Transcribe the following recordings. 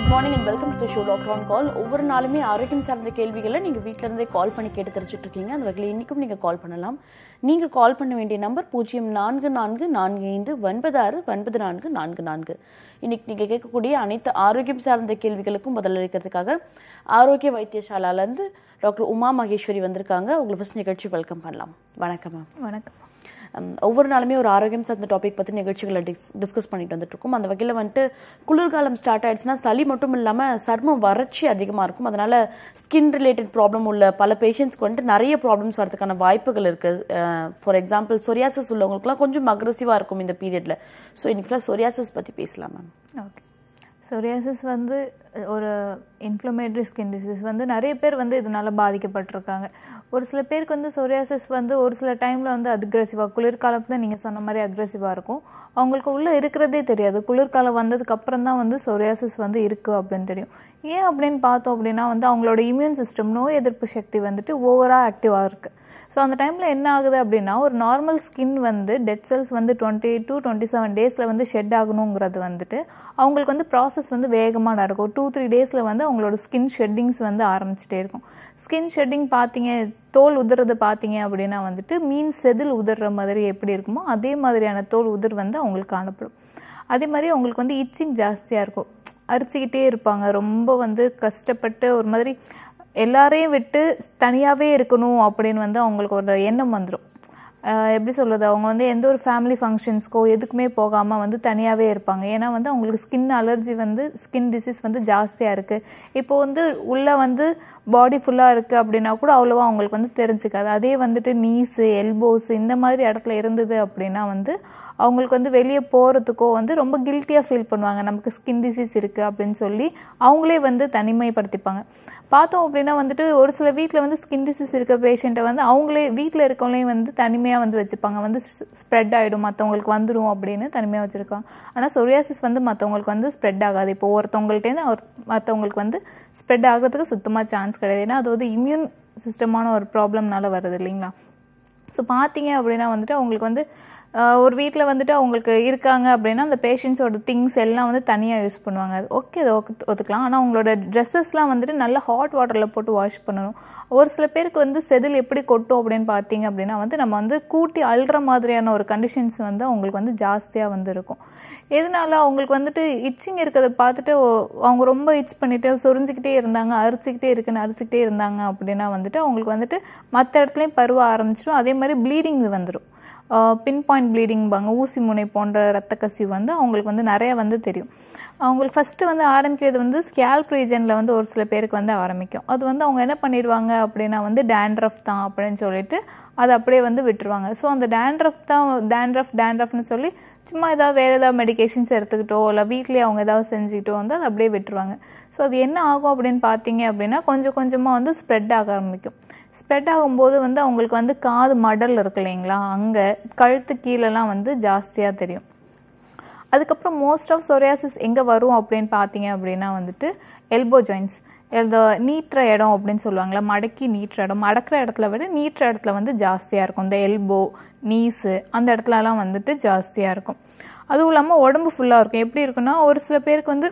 Good morning and welcome to show doctor on call ஒவ்வொரு நாளுமே ஆரோக்கியம் சார்ந்த கேள்விகளை நீங்கள் வீட்டில இருந்தே கால் பண்ணி கேட்டு தெரிஞ்சுட்டு இருக்கீங்க அந்த வகையில் இன்றைக்கும் நீங்கள் கால் பண்ணலாம் நீங்கள் கால் பண்ண வேண்டிய நம்பர் பூஜ்ஜியம் நான்கு நான்கு நான்கு ஐந்து ஒன்பது ஆறு ஒன்பது நான்கு நான்கு நான்கு இன்னைக்கு நீங்கள் கேட்கக்கூடிய அனைத்து ஆரோக்கியம் சார்ந்த கேள்விகளுக்கும் பதிலளிக்கிறதுக்காக ஆரோக்கிய வைத்தியசாலாலேருந்து டாக்டர் உமா மகேஸ்வரி வந்திருக்காங்க உங்களை ஃபஸ்ட் நிகழ்ச்சி வெல்கம் பண்ணலாம் வணக்கம் மேம் வணக்கம் ஹம், ஒவ்வொரு நாளுமே ஒரு ஆரோக்கியம் சார்ந்த டாபிக் பற்றி நிகழ்ச்சிகளை டிஸ் டிஸ்கஸ் பண்ணிட்டு வந்துட்டு இருக்கோம் அந்த வகையில் வந்துட்டு குளிர்காலம் ஸ்டார்ட் ஆயிடுச்சுன்னா சளி மட்டும் இல்லாமல் சர்மம் வறட்சி அதிகமாக இருக்கும் அதனால ஸ்கின் ரிலேட்டட் ப்ராப்ளம் உள்ள பல பேஷண்ட்ஸ்க்கு வந்துட்டு நிறைய ப்ராப்ளம்ஸ் வரதுக்கான வாய்ப்புகள் இருக்குது ஃபார் எக்ஸாம்பிள் சொரியாசஸ் உள்ளவங்களுக்குலாம் கொஞ்சம் அக்ரெசிவாக இருக்கும் இந்த பீரியடில் ஸோ இன்னைக்கு சொரியாசஸ் பற்றி பேசலாம் மேம் ஓகே சொரியாசிஸ் வந்து ஒரு இன்ஃப்ளமேட்டரி ஸ்கின் டிசீஸ் வந்து நிறைய பேர் வந்து இதனால பாதிக்கப்பட்டிருக்காங்க ஒரு சில பேருக்கு வந்து சொரியாசிஸ் வந்து ஒரு சில டைமில் வந்து அக்ரெசிவாக குளிர்காலத்தில் நீங்கள் சொன்ன மாதிரி அக்ரெசிவாக இருக்கும் அவங்களுக்கு உள்ளே இருக்கிறதே தெரியாது குளிர்காலம் வந்ததுக்கு அப்புறம் தான் வந்து சொரியாசிஸ் வந்து இருக்குது அப்படின்னு தெரியும் ஏன் அப்படின்னு பார்த்தோம் அப்படின்னா வந்து அவங்களோட இம்யூன் சிஸ்டம் நோய் எதிர்ப்பு சக்தி வந்துட்டு ஓவராக ஆக்டிவாக இருக்குது ஸோ அந்த டைமில் என்ன ஆகுது அப்படின்னா ஒரு நார்மல் ஸ்கின் வந்து டெட் செல்ஸ் வந்து டுவெண்ட்டி டூ டுவெண்ட்டி செவன் டேஸில் வந்து ஷெட் ஆகணுங்கிறது வந்துட்டு அவங்களுக்கு வந்து ப்ராசஸ் வந்து வேகமாக நடக்கும் டூ த்ரீ டேஸில் வந்து அவங்களோட ஸ்கின் ஷெட்டிங்ஸ் வந்து ஆரம்பிச்சிட்டே இருக்கும் ஸ்கின் ஷெட்டிங் பார்த்தீங்க தோல் உதிர்றது பார்த்தீங்க அப்படின்னா வந்துட்டு மீன் செதில் உதிர்ற மாதிரி எப்படி இருக்குமோ அதே மாதிரியான தோல் உதிர் வந்து அவங்களுக்கு காணப்படும் அதே மாதிரி அவங்களுக்கு வந்து இச்சிங் ஜாஸ்தியாக இருக்கும் அரிச்சிக்கிட்டே இருப்பாங்க ரொம்ப வந்து கஷ்டப்பட்டு ஒரு மாதிரி எல்லாரையும் விட்டு தனியாகவே இருக்கணும் அப்படின்னு வந்து அவங்களுக்கு ஒரு எண்ணம் வந்துடும் எப்படி சொல்கிறது அவங்க வந்து எந்த ஒரு ஃபேமிலி ஃபங்க்ஷன்ஸ்க்கோ எதுக்குமே போகாமல் வந்து தனியாகவே இருப்பாங்க ஏன்னா வந்து அவங்களுக்கு ஸ்கின் அலர்ஜி வந்து ஸ்கின் டிசீஸ் வந்து ஜாஸ்தியாக இருக்குது இப்போ வந்து உள்ளே வந்து பாடி ஃபுல்லாக இருக்குது அப்படின்னா கூட அவ்வளோவா அவங்களுக்கு வந்து தெரிஞ்சுக்காது அதே வந்துட்டு நீஸு எல்போஸ் இந்த மாதிரி இடத்துல இருந்தது அப்படின்னா வந்து அவங்களுக்கு வந்து வெளியே போகிறதுக்கோ வந்து ரொம்ப கில்ட்டியாக ஃபீல் பண்ணுவாங்க நமக்கு ஸ்கின் டிசீஸ் இருக்குது அப்படின்னு சொல்லி அவங்களே வந்து தனிமைப்படுத்திப்பாங்க பார்த்தோம் அப்படின்னா வந்துட்டு ஒரு சில வீட்டில் வந்து ஸ்கின் டிசீஸ் இருக்க பேஷண்ட்டை வந்து அவங்களே வீட்டில் இருக்கவங்களையும் வந்து தனிமையாக வந்து வச்சுப்பாங்க வந்து ஸ்ப்ரெட் ஆகிடும் மற்றவங்களுக்கு வந்துடும் அப்படின்னு தனிமையாக வச்சுருக்காங்க ஆனால் சொரியாசிஸ் வந்து மற்றவங்களுக்கு வந்து ஸ்ப்ரெட் ஆகாது இப்போ ஒருத்தவங்கள்ட்டேருந்து அவர் மற்றவங்களுக்கு வந்து ஸ்ப்ரெட் ஆகிறதுக்கு சுத்தமாக சான்ஸ் கிடையாது ஏன்னா அது வந்து இம்யூன் சிஸ்டமான ஒரு ப்ராப்ளம்னால வருது இல்லைங்களா ஸோ பார்த்தீங்க அப்படின்னா வந்துட்டு அவங்களுக்கு வந்து ஆஹ் ஒரு வீட்டில் வந்துட்டு அவங்களுக்கு இருக்காங்க அப்படின்னா அந்த பேஷண்ட்ஸோட திங்ஸ் எல்லாம் வந்து தனியாக யூஸ் பண்ணுவாங்க அது ஓகே அது ஒத்து- ஒத்துக்கலாம் ஆனால் அவங்களோட ட்ரெஸ்ஸஸ்லாம் வந்துட்டு நல்லா ஹாட் வாட்டரில் போட்டு வாஷ் பண்ணணும் ஒரு சில பேருக்கு வந்து செதில் எப்படி கொட்டும் அப்படின்னு பார்த்தீங்க அப்படின்னா வந்து நம்ம வந்து கூட்டி அழுற மாதிரியான ஒரு கண்டிஷன்ஸ் வந்து அவங்களுக்கு வந்து ஜாஸ்தியாக வந்து இருக்கும் எதனால அவங்களுக்கு வந்துட்டு இச்சிங் இருக்கிறத பார்த்துட்டு ஓ- அவங்க ரொம்ப இச் பண்ணிட்டு சொரிஞ்சுக்கிட்டே இருந்தாங்க அரிச்சுக்கிட்டே இருக்குன்னு அரிச்சுக்கிட்டே இருந்தாங்க அப்படின்னா வந்துட்டு அவங்களுக்கு வந்துட்டு மற்ற இடத்துலையும் பருவ ஆரம்பிச்சிடும் அதே மாதிரி ப்ளீடிங் வந்துடும் பின் பாயிண்ட் ப்ளீடிங்பாங்க ஊசி முனை போன்ற ரத்த கசிவு வந்து அவங்களுக்கு வந்து நிறைய வந்து தெரியும் அவங்களுக்கு ஃபஸ்ட்டு வந்து ஆரம்பிக்கிறது வந்து ஸ்கேல்ப் ரீஜனில் வந்து ஒரு சில பேருக்கு வந்து ஆரம்பிக்கும் அது வந்து அவங்க என்ன பண்ணிடுவாங்க அப்படின்னா வந்து டேண்ட்ரஃப் தான் அப்படின்னு சொல்லிட்டு அதை அப்படியே வந்து விட்டுருவாங்க ஸோ அந்த டேண்ட்ரஃப் தான் டேண்ட்ரஃப் டேண்ட்ரஃப்னு சொல்லி சும்மா ஏதாவது வேறு ஏதாவது மெடிகேஷன்ஸ் எடுத்துக்கிட்டோ இல்லை வீட்லேயே அவங்க ஏதாவது செஞ்சுக்கிட்டோ வந்து அதை அப்படியே விட்டுருவாங்க ஸோ அது என்ன ஆகும் அப்படின்னு பார்த்தீங்க அப்படின்னா கொஞ்சம் கொஞ்சமாக வந்து ஸ்ப்ரெட் ஆக ஆரம்பிக்கும் ஸ்ப்ரெட் ஆகும்போது வந்து அவங்களுக்கு வந்து காது மடல் இருக்கு இல்லைங்களா அங்கே கழுத்து கீழெல்லாம் வந்து ஜாஸ்தியாக தெரியும் அதுக்கப்புறம் மோஸ்ட் ஆஃப் சொரியாசிஸ் எங்கே வரும் அப்படின்னு பார்த்தீங்க அப்படின்னா வந்துட்டு எல்போ ஜாயின்ஸ் இந்த நீட்டுற இடம் அப்படின்னு சொல்லுவாங்களா மடக்கி நீட்டுற இடம் மடக்கிற இடத்துல விட நீட்டுற இடத்துல வந்து ஜாஸ்தியாக இருக்கும் இந்த எல்போ நீஸு அந்த இடத்துலலாம் வந்துட்டு ஜாஸ்தியாக இருக்கும் அதுவும் இல்லாமல் உடம்பு ஃபுல்லாக இருக்கும் எப்படி இருக்குன்னா ஒரு சில பேருக்கு வந்து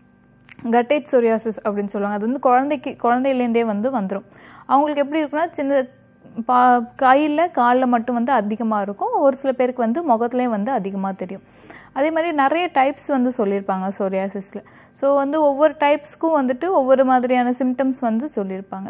கட்டேட் சொரியாசிஸ் அப்படின்னு சொல்லுவாங்க அது வந்து குழந்தைக்கு குழந்தையிலேருந்தே வந்து வந்துடும் அவங்களுக்கு எப்படி இருக்குன்னா சின்ன பா கையில் காலில் மட்டும் வந்து அதிகமாக இருக்கும் ஒரு சில பேருக்கு வந்து முகத்துலேயும் வந்து அதிகமாக தெரியும் அதே மாதிரி நிறைய டைப்ஸ் வந்து சொல்லியிருப்பாங்க சொரியாசிஸில் ஸோ வந்து ஒவ்வொரு டைப்ஸ்க்கும் வந்துட்டு ஒவ்வொரு மாதிரியான சிம்டம்ஸ் வந்து சொல்லியிருப்பாங்க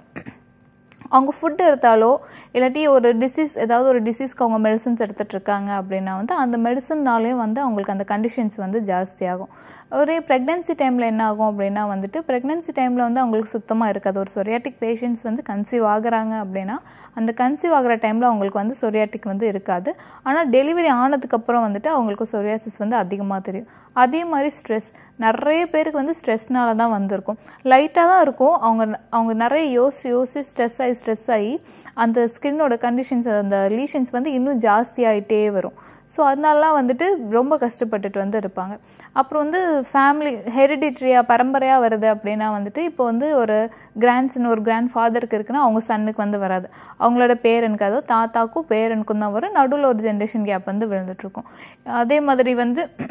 அவங்க ஃபுட் எடுத்தாலோ இல்லாட்டி ஒரு டிசீஸ் ஏதாவது ஒரு டிசீஸ்க்கு அவங்க மெடிசன்ஸ் எடுத்துட்டு இருக்காங்க அப்படின்னா வந்து அந்த மெடிசன்னாலேயும் வந்து அவங்களுக்கு அந்த கண்டிஷன்ஸ் வந்து ஜாஸ்தியாகும் ஒரே ப்ரெக்னென்சி டைமில் என்ன ஆகும் அப்படின்னா வந்துட்டு ப்ரெக்னென்சி டைமில் வந்து அவங்களுக்கு சுத்தமாக இருக்காது ஒரு சொரியாட்டிக் பேஷண்ட்ஸ் வந்து கன்சீவ் ஆகுறாங்க அப்படின்னா அந்த கன்சீவ் ஆகிற டைமில் அவங்களுக்கு வந்து சொரியாட்டிக் வந்து இருக்காது ஆனால் டெலிவரி ஆனதுக்கப்புறம் வந்துட்டு அவங்களுக்கு சொரியாசிஸ் வந்து அதிகமாக தெரியும் அதே மாதிரி ஸ்ட்ரெஸ் நிறைய பேருக்கு வந்து ஸ்ட்ரெஸ்னால தான் வந்திருக்கும் லைட்டாக தான் இருக்கும் அவங்க அவங்க நிறைய யோசி யோசி ஸ்ட்ரெஸ் ஆகி ஸ்ட்ரெஸ் ஆகி அந்த ஸ்கின்னோட கண்டிஷன்ஸ் அந்த லீஷன்ஸ் வந்து இன்னும் ஜாஸ்தி ஆகிட்டே வரும் ஸோ அதனாலலாம் வந்துட்டு ரொம்ப கஷ்டப்பட்டுட்டு வந்து இருப்பாங்க அப்புறம் வந்து ஃபேமிலி ஹெரிடிட்ரியாக பரம்பரையாக வருது அப்படின்னா வந்துட்டு இப்போ வந்து ஒரு கிராண்ட்சன் ஒரு கிராண்ட் ஃபாதருக்கு இருக்குன்னா அவங்க சன்னுக்கு வந்து வராது அவங்களோட பேரனுக்கு அதோ தாத்தாக்கும் பேரனுக்கும் தான் வரும் நடுவில் ஒரு ஜென்ரேஷன் கேப் வந்து விழுந்துட்டுருக்கும் அதே மாதிரி வந்து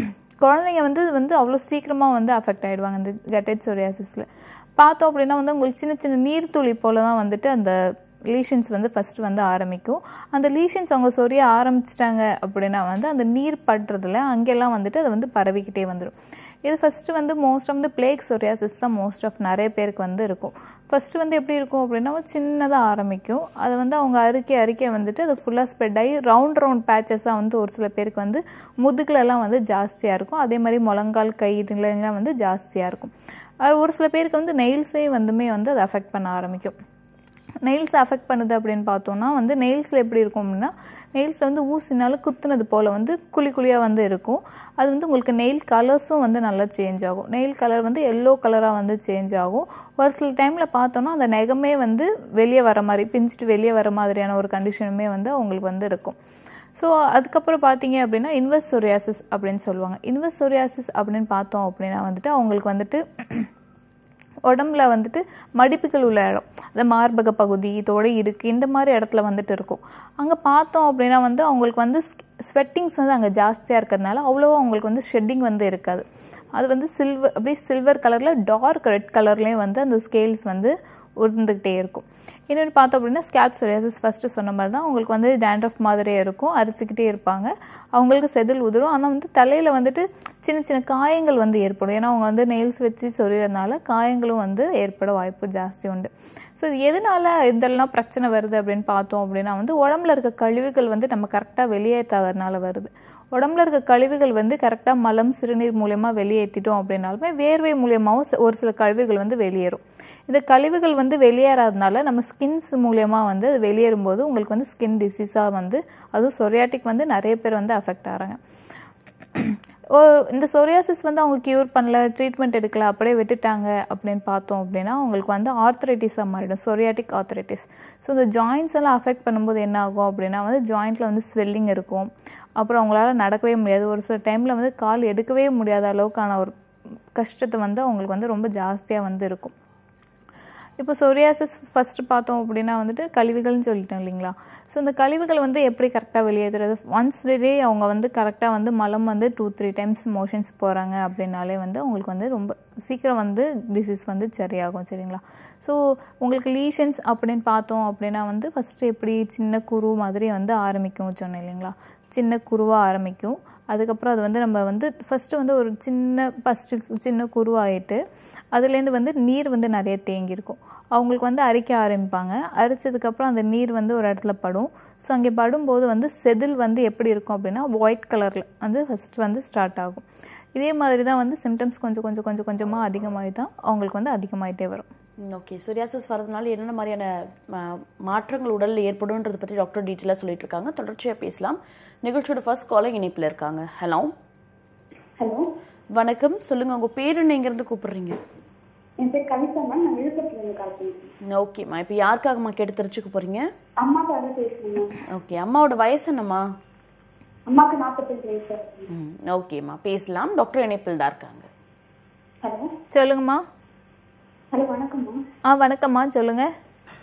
குழந்தைங்க வந்து வந்து அவ்வளோ சீக்கிரமாக வந்து அஃபெக்ட் ஆகிடுவாங்க இந்த கெட்டட் சொரியாசிஸில் பார்த்தோம் அப்படின்னா வந்து உங்களுக்கு சின்ன சின்ன நீர்த்துளி போல தான் வந்துட்டு அந்த லீஷன்ஸ் வந்து ஃபர்ஸ்ட் வந்து ஆரம்பிக்கும் அந்த லீஷன்ஸ் அவங்க சொரிய ஆரம்பிச்சிட்டாங்க அப்படின்னா வந்து அந்த நீர் படுறதுல அங்கெல்லாம் வந்துட்டு அது வந்து பரவிக்கிட்டே வந்துடும் இது ஃபஸ்ட்டு வந்து most of the plaque psoriasis தான் மோஸ்ட் ஆஃப் நிறைய பேருக்கு வந்து இருக்கும் ஃபஸ்ட்டு வந்து எப்படி இருக்கும் அப்படின்னா சின்னதாக ஆரம்பிக்கும் அது வந்து அவங்க அறுக்கே அறுக்கே வந்துட்டு அது ஃபுல்லாக ஸ்ப்ரெட் ஆகி ரவுண்ட் ரவுண்ட் பேச்சஸாக வந்து ஒரு சில பேருக்கு வந்து முதுகுலலாம் வந்து ஜாஸ்தியாக இருக்கும் அதே மாதிரி முழங்கால் கை இதுலலாம் வந்து ஜாஸ்தியாக இருக்கும் அது ஒரு சில பேருக்கு வந்து நெயில்ஸே வந்துமே வந்து அது அஃபெக்ட் பண்ண ஆரம்பிக்கும் நெயில்ஸ் அஃபெக்ட் பண்ணுது அப்படின்னு பார்த்தோம்னா வந்து நெயில்ஸில் எப்படி இருக்கும் அப்படின்னா நெயில்ஸில் வந்து ஊசினால குத்துனது போல் வந்து குழி குழியாக வந்து இருக்கும் அது வந்து உங்களுக்கு நெயில் கலர்ஸும் வந்து நல்லா சேஞ்ச் ஆகும் நெயில் கலர் வந்து எல்லோ கலராக வந்து சேஞ்ச் ஆகும் ஒரு சில டைமில் பார்த்தோன்னா அந்த நெகமே வந்து வெளியே வர மாதிரி பிஞ்சிட்டு வெளியே வர மாதிரியான ஒரு கண்டிஷனுமே வந்து அவங்களுக்கு வந்து இருக்கும் ஸோ அதுக்கப்புறம் பார்த்தீங்க அப்படின்னா இன்வெஸ்ட் சொரியாசிஸ் அப்படின்னு சொல்லுவாங்க இன்வெஸ்ட் சொரியாசிஸ் அப்படின்னு பார்த்தோம் அப்படின்னா வந்துட்டு அவங்களுக்கு வந்துட்டு உடம்புல வந்துட்டு மடிப்புகள் உள்ள இடம் அந்த மார்பக பகுதி இதோட இருக்கு இந்த மாதிரி இடத்துல வந்துட்டு இருக்கும் அங்கே பார்த்தோம் அப்படின்னா வந்து அவங்களுக்கு வந்து ஸ்வெட்டிங்ஸ் வந்து அங்கே ஜாஸ்தியாக இருக்கிறதுனால அவ்வளோவா அவங்களுக்கு வந்து ஷெட்டிங் வந்து இருக்காது அது வந்து சில்வர் அப்படியே சில்வர் கலரில் டார்க் ரெட் கலர்லேயும் வந்து அந்த ஸ்கேல்ஸ் வந்து உருந்துக்கிட்டே இருக்கும் இன்னொன்று பார்த்தோம் அப்படின்னா ஸ்கேப் சொரியாசிஸ் ஃபஸ்ட்டு சொன்ன மாதிரி தான் அவங்களுக்கு வந்து டேண்ட்ரஃப் மாதிரியே இருக்கும் அரிச்சிக்கிட்டே இருப்பாங்க அவங்களுக்கு செதில் உதிரும் ஆனால் வந்து தலையில் வந்துட்டு சின்ன சின்ன காயங்கள் வந்து ஏற்படும் ஏன்னா அவங்க வந்து நெயில்ஸ் வச்சு சொரியறதுனால காயங்களும் வந்து ஏற்பட வாய்ப்பு ஜாஸ்தி உண்டு ஸோ இது எதனால இதெல்லாம் பிரச்சனை வருது அப்படின்னு பார்த்தோம் அப்படின்னா வந்து உடம்புல இருக்க கழிவுகள் வந்து நம்ம கரெக்டாக வெளியேற்றாததுனால வருது உடம்புல இருக்க கழிவுகள் வந்து கரெக்டாக மலம் சிறுநீர் மூலயமா வெளியேற்றிட்டோம் அப்படின்னாலுமே வேர்வை மூலியமாகவும் ஒரு சில கழிவுகள் வந்து வெளியேறும் இந்த கழிவுகள் வந்து வெளியேறாதனால நம்ம ஸ்கின்ஸ் மூலயமா வந்து அது வெளியேறும்போது உங்களுக்கு வந்து ஸ்கின் டிசீஸாக வந்து அதுவும் சொரியாட்டிக் வந்து நிறைய பேர் வந்து அஃபெக்ட் ஆகிறாங்க ஓ இந்த சொரியாசிஸ் வந்து அவங்க க்யூர் பண்ணல ட்ரீட்மெண்ட் எடுக்கல அப்படியே விட்டுட்டாங்க அப்படின்னு பார்த்தோம் அப்படின்னா அவங்களுக்கு வந்து ஆர்த்தரைட்டிஸாக மாறிடும் சொரியாட்டிக் ஆர்த்தரைட்டிஸ் ஸோ இந்த ஜாயின்ஸ் எல்லாம் அஃபெக்ட் பண்ணும்போது என்ன ஆகும் அப்படின்னா வந்து ஜாயிண்ட்டில் வந்து ஸ்வெல்லிங் இருக்கும் அப்புறம் அவங்களால நடக்கவே முடியாது ஒரு சில டைமில் வந்து கால் எடுக்கவே முடியாத அளவுக்கான ஒரு கஷ்டத்தை வந்து அவங்களுக்கு வந்து ரொம்ப ஜாஸ்தியாக வந்து இருக்கும் இப்போ சொரியாசிஸ் ஃபஸ்ட்டு பார்த்தோம் அப்படின்னா வந்துட்டு கழிவுகள்னு சொல்லிட்டோம் இல்லைங்களா ஸோ இந்த கழிவுகள் வந்து எப்படி கரெக்டாக வெளியேற்றுறது ஒன்ஸ் டே அவங்க வந்து கரெக்டாக வந்து மலம் வந்து டூ த்ரீ டைம்ஸ் மோஷன்ஸ் போகிறாங்க அப்படின்னாலே வந்து அவங்களுக்கு வந்து ரொம்ப சீக்கிரம் வந்து டிசீஸ் வந்து சரியாகும் சரிங்களா ஸோ உங்களுக்கு லீஷன்ஸ் அப்படின்னு பார்த்தோம் அப்படின்னா வந்து ஃபஸ்ட்டு எப்படி சின்ன குரு மாதிரி வந்து ஆரம்பிக்கும் சொன்னேன் இல்லைங்களா சின்ன குருவாக ஆரம்பிக்கும் அதுக்கப்புறம் அது வந்து நம்ம வந்து ஃபஸ்ட்டு வந்து ஒரு சின்ன ஃபஸ்ட்டு சின்ன குருவாயிட்டு அதுலேருந்து வந்து நீர் வந்து நிறைய தேங்கியிருக்கும் அவங்களுக்கு வந்து அரிக்க ஆரம்பிப்பாங்க அரிச்சதுக்கப்புறம் அந்த நீர் வந்து ஒரு இடத்துல படும் ஸோ அங்கே படும்போது வந்து செதில் வந்து எப்படி இருக்கும் அப்படின்னா ஒயிட் கலரில் வந்து ஃபஸ்ட் வந்து ஸ்டார்ட் ஆகும் இதே மாதிரி தான் வந்து சிம்டம்ஸ் கொஞ்சம் கொஞ்சம் கொஞ்சம் கொஞ்சமாக அதிகமாகி தான் அவங்களுக்கு வந்து அதிகமாகிட்டே வரும் ஓகே சொரியாசிஸ் வரதுனால என்னென்ன மாதிரியான ம- மாற்றங்கள் உடலில் ஏற்படும்ன்றதை பற்றி டாக்டர் டீட்டெயிலாக சொல்லிட்டு இருக்காங்க தொடர்ச்சியாக பேசலாம் நிகழ்ச்சியோட ஃபர்ஸ்ட் காலர் இணைப்பில் இருக்காங்க ஹலோ ஹலோ வணக்கம் சொல்லுங்க உங்க பேர் என்ன எங்கேருந்து கூப்பிடுறீங்க என் பேர் கவிதா மேம் நான் விழுப்புரத்துல இருந்து கால் பண்ணிருக்கேன் ஓகேம்மா இப்போ யாருக்காகம்மா கேட்டு தெரிஞ்சுக்க போறீங்க அம்மாக்காக பேசுறேன் மேம் ஓகே அம்மாவோட வயசு என்னம்மா அம்மாக்கு நாற்பத்தஞ்சு வயசு ஆகுது. ம் ஓகேம்மா பேசலாம் டாக்டர் இணைப்பில் தான் இருக்காங்க ஹலோ சொல்லுங்கம்மா ஹலோ வணக்கம்மா ஆ வணக்கம்மா சொல்லுங்கள்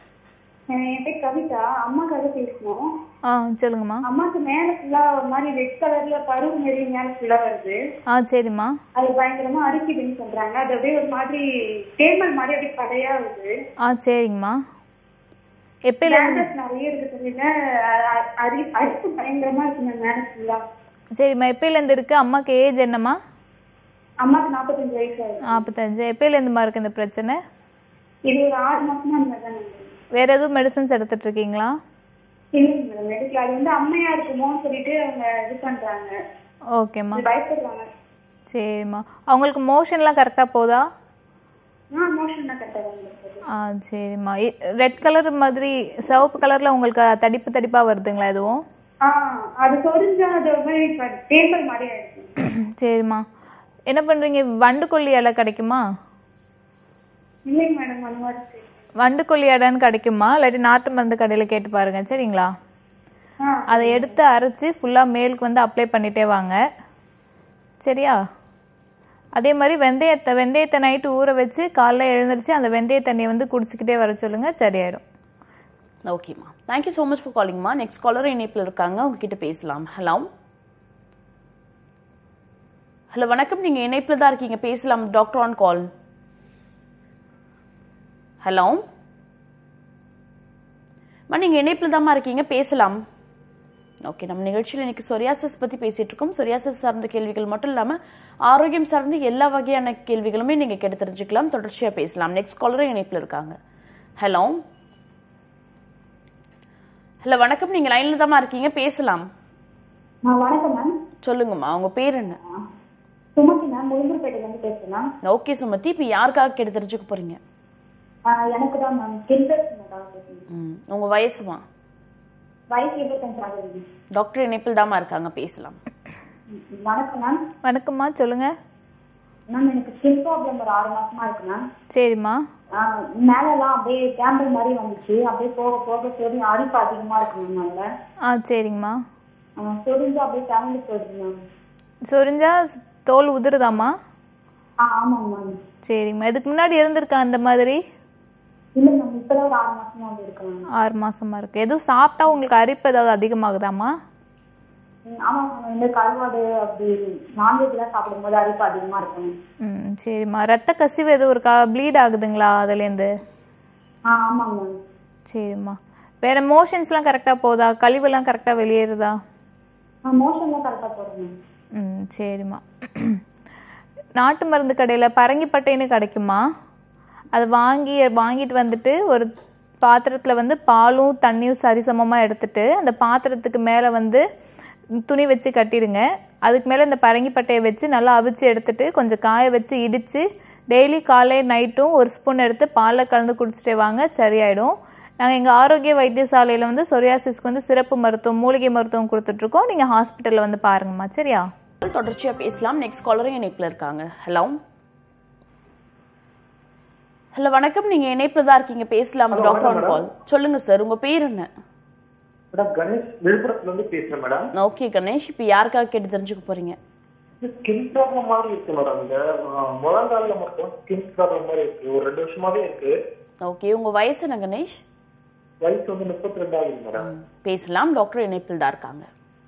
அஹ் என் பேர் கவிதா அம்மாக்காக பேசணும் ஆ சொல்லுங்கம்மா அம்மாக்கு மேல ஃபுல்லா ஒரு மாதிரி ரெட் கலர்ல பருவு மாரி மேல ஃபுல்லா வருது ஆ சரிம்மா அது பயங்கரமா அரிக்குதுன்னு சொல்றாங்க அது அப்படியே ஒரு மாதிரி தேமல் மாதிரி அப்படியே படையா வருது ஆ சரிங்கம்மா எப்பயிலேருந்து Dandruff நிறைய இருக்கிறதுல அரி அரிப்பு பயங்கரமா இருக்கு மேம் மேல ஃபுல்லா சரிம்மா எப்பயிலேருந்து இருக்கு அம்மாக்கு ஏஜ் என்னம்மா அம்மாக்கு நாற்பத்தஞ்சு வயசு ஆகுது நாற்பத்தஞ்சு எப்பயிலேருந்துமா இருக்கு இந்த பிரச்சனை இது ஒரு ஆறு மாசமா அந்த மாதிரி தான் மேம் வேற எதுவும் மெடிசன்ஸ் எடுத்துட்டு இருக்கீங்களா இல்லைங்க மேடம் எடுக்கல அது வந்து அம்மையா இருக்குமோன்னு சொல்லிட்டு அவங்க இது பண்றாங்க ஓகேம்மா இது பயப்படுறாங்க சரிம்மா அவங்களுக்கு மோஷன்லாம் கரெக்டாக போதா ஆ மோஷன் தான் கரெக்டாக வந்துருக்குது ஆ சரிம்மா ரெட் கலர் மாதிரி சிவப்பு கலரில் உங்களுக்கு தடிப்பு தடிப்பாக வருதுங்களா எதுவும் ஆ அது சொரிஞ்சா அது ஒரு மாதிரி இப்ப டேபிள் மாதிரி ஆயிடுச்சு சரிம்மா என்ன பண்ணுறீங்க வண்டுக்கொல்லி இலை கிடைக்குமா இல்லைங்க மேடம் அந்த மாதிரி இருக்கு. வண்டுக்கொல்லி இலைன்னு கிடைக்குமா இல்லாட்டி நாட்டு மருந்து கடையில் கேட்டு பாருங்க சரிங்களா ஆ அதை எடுத்து அரைச்சி ஃபுல்லாக மேலுக்கு வந்து அப்ளை பண்ணிட்டே வாங்க சரியா அதே மாதிரி வெந்தயத்தை வெந்தயத்தை நைட்டு ஊற வச்சு காலைல எழுந்திரிச்சு அந்த வெந்தய தண்ணியை வந்து குடிச்சிக்கிட்டே வர சொல்லுங்க சரியாயிடும் ஓகேம்மா தேங்க்யூ ஸோ மச் ஃபார் காலிங்மா நெக்ஸ்ட் காலர் இணைப்பில் இருக்காங்க உங்ககிட்ட பேசலாம் ஹலோ ஹலோ வணக்கம் நீங்க இணைப்புல தான் இருக்கீங்க பேசலாம் டாக்டர் ஆன் கால் ஹலோ மா நீங்க இணைப்புல தாம்மா இருக்கீங்க பேசலாம் ஓகே நம்ம நிகழ்ச்சியில் இன்னைக்கு சொரியாசிஸ் பத்தி பேசிட்டு இருக்கோம் சொரியாசிஸ் சார்ந்த கேள்விகள் மட்டும் இல்லாம ஆரோக்கியம் சார்ந்த எல்லா வகையான கேள்விகளுமே நீங்க கேட்டு தெரிஞ்சுக்கலாம் தொடர்ச்சியா பேசலாம் நெக்ஸ்ட் காலரும் இணைப்புல இருக்காங்க ஹலோ ஹலோ வணக்கம் நீங்க லைன்ல தாம்மா இருக்கீங்க பேசலாம் ஆ வணக்கம் மேம் சொல்லுங்கம்மா உங்க பேர் என்ன சுமதி மேம் முழுந்தூர்பேட்டையிலேருந்து பேசுகிறேன் மேம் ஓகே சுமதி இப்போ யாருக்காக கேட்டு தெரிஞ்சுக்க போறீங்க ஆ, எனக்கு தான் மேம் கிண்டர் பேசுகிறேன் ம், உங்க வயசுமா வயசு இருபத்தஞ்சு ஆகுது டாக்டர் இணைப்பில் தாமா இருக்காங்க பேசலாம் ம், வணக்கம் மேம் வணக்கம்மா சொல்லுங்க மேம் எனக்கு ஸ்கின் ப்ராப்ளம் ஒரு ஆறு மாசமா இருக்கு மேம் சரிம்மா ஆ, மேலெல்லாம் அப்படியே கேம்பிள் மாதிரி வந்துச்சு அப்படியே போக போக சொரி அரிப்பு அதிகமா இருக்கு மேம் அதில் ஆ சரிங்கம்மா சொரிஞ்சு அப்படியே கிளம்பி போயிடுது மேம் சொரிஞ்சா தோல் உதிருதாம்மா ஆ ஆமாங்க மேம் சரிங்கம்மா இதுக்கு முன்னாடி இருந்திருக்கா அந்த மாதிரி இல்லை மேம் இப்போதான் ஒரு ஆறு மாசமா வந்து இருக்கு மேம் ஆறு மாசமா இருக்கு எதுவும் சாப்பிட்டா உங்களுக்கு அரிப்பு ஏதாவது அதிகமாகுதாம்மா ம், ஆமாம் மேம் இந்த கருவாடு அப்படி நான்வெஜ்லாம் சாப்பிடும்போது அரிப்பு அதிகமா இருக்கு மேம் ம் சரிம்மா ரத்த கசிவு எதுவும் இருக்கா ப்ளீட் ஆகுதுங்களா அதுலேருந்து ஆ ஆமாங்க மேம் சரிம்மா வேற மோஷன்ஸ்லாம் கரெக்டாக போதா கழிவெல்லாம் கரெக்டாக வெளியேறுதா ஆ மோஷன்லாம் கரெக்டாக போடுங்க மேம் ம் சரிம்மா நாட்டு மருந்து கடையில் பரங்கிப்பட்டைன்னு கிடைக்குமா அது வாங்கி வாங்கிட்டு வந்துட்டு ஒரு பாத்திரத்தில் வந்து பாலும் தண்ணியும் சரிசமமாக எடுத்துட்டு அந்த பாத்திரத்துக்கு மேலே வந்து துணி வச்சு கட்டிடுங்க அதுக்கு மேலே இந்த பரங்கிப்பட்டையை வச்சு நல்லா அவிச்சு எடுத்துட்டு கொஞ்சம் காய வச்சு இடித்து டெய்லி காலை நைட்டும் ஒரு ஸ்பூன் எடுத்து பாலில் கலந்து குடிச்சிட்டே வாங்க சரியாயிடும் நாங்கள் எங்கள் ஆரோக்கிய வைத்தியசாலையில் வந்து சொரியாசிஸ்க்கு வந்து சிறப்பு மருத்துவம் மூலிகை மருத்துவம் கொடுத்துட்ருக்கோம் நீங்கள் ஹாஸ்பிட்டலில் வந்து பாருங்கம்மா சரியா தொடர்ச்சியா பேசலாம் நெக்ஸ்ட் காலரும் இணைப்புல இருக்காங்க ஹலோ ஹலோ வணக்கம் நீங்க இணைப்புல தான் இருக்கீங்க பேசலாம் டாக்டர் ஆன் கால் சொல்லுங்க சார் உங்க பேர் என்ன மேடம் கணேஷ் விழுப்புரத்துல இருந்து பேசுறேன் மேடம் ஓகே கணேஷ் இப்போ யாருக்காக கேட்டு தெரிஞ்சுக்க போறீங்க ஸ்கின் ப்ராப்ளம் மாதிரி இருக்கு மேடம் இந்த அஹ், முழங்கால்ல மட்டும் ஸ்கின் ப்ராப்ளம் மாதிரி இருக்கு ஒரு ரெண்டு வருஷமாவே இருக்கு ஓகே உங்க வயசு என்ன கணேஷ் வயசு வந்து முப்பத்தி ரெண்டு ஆகுது மேடம் பேசலாம் டாக்டர் இணைப்பில் தான் இருக்காங்க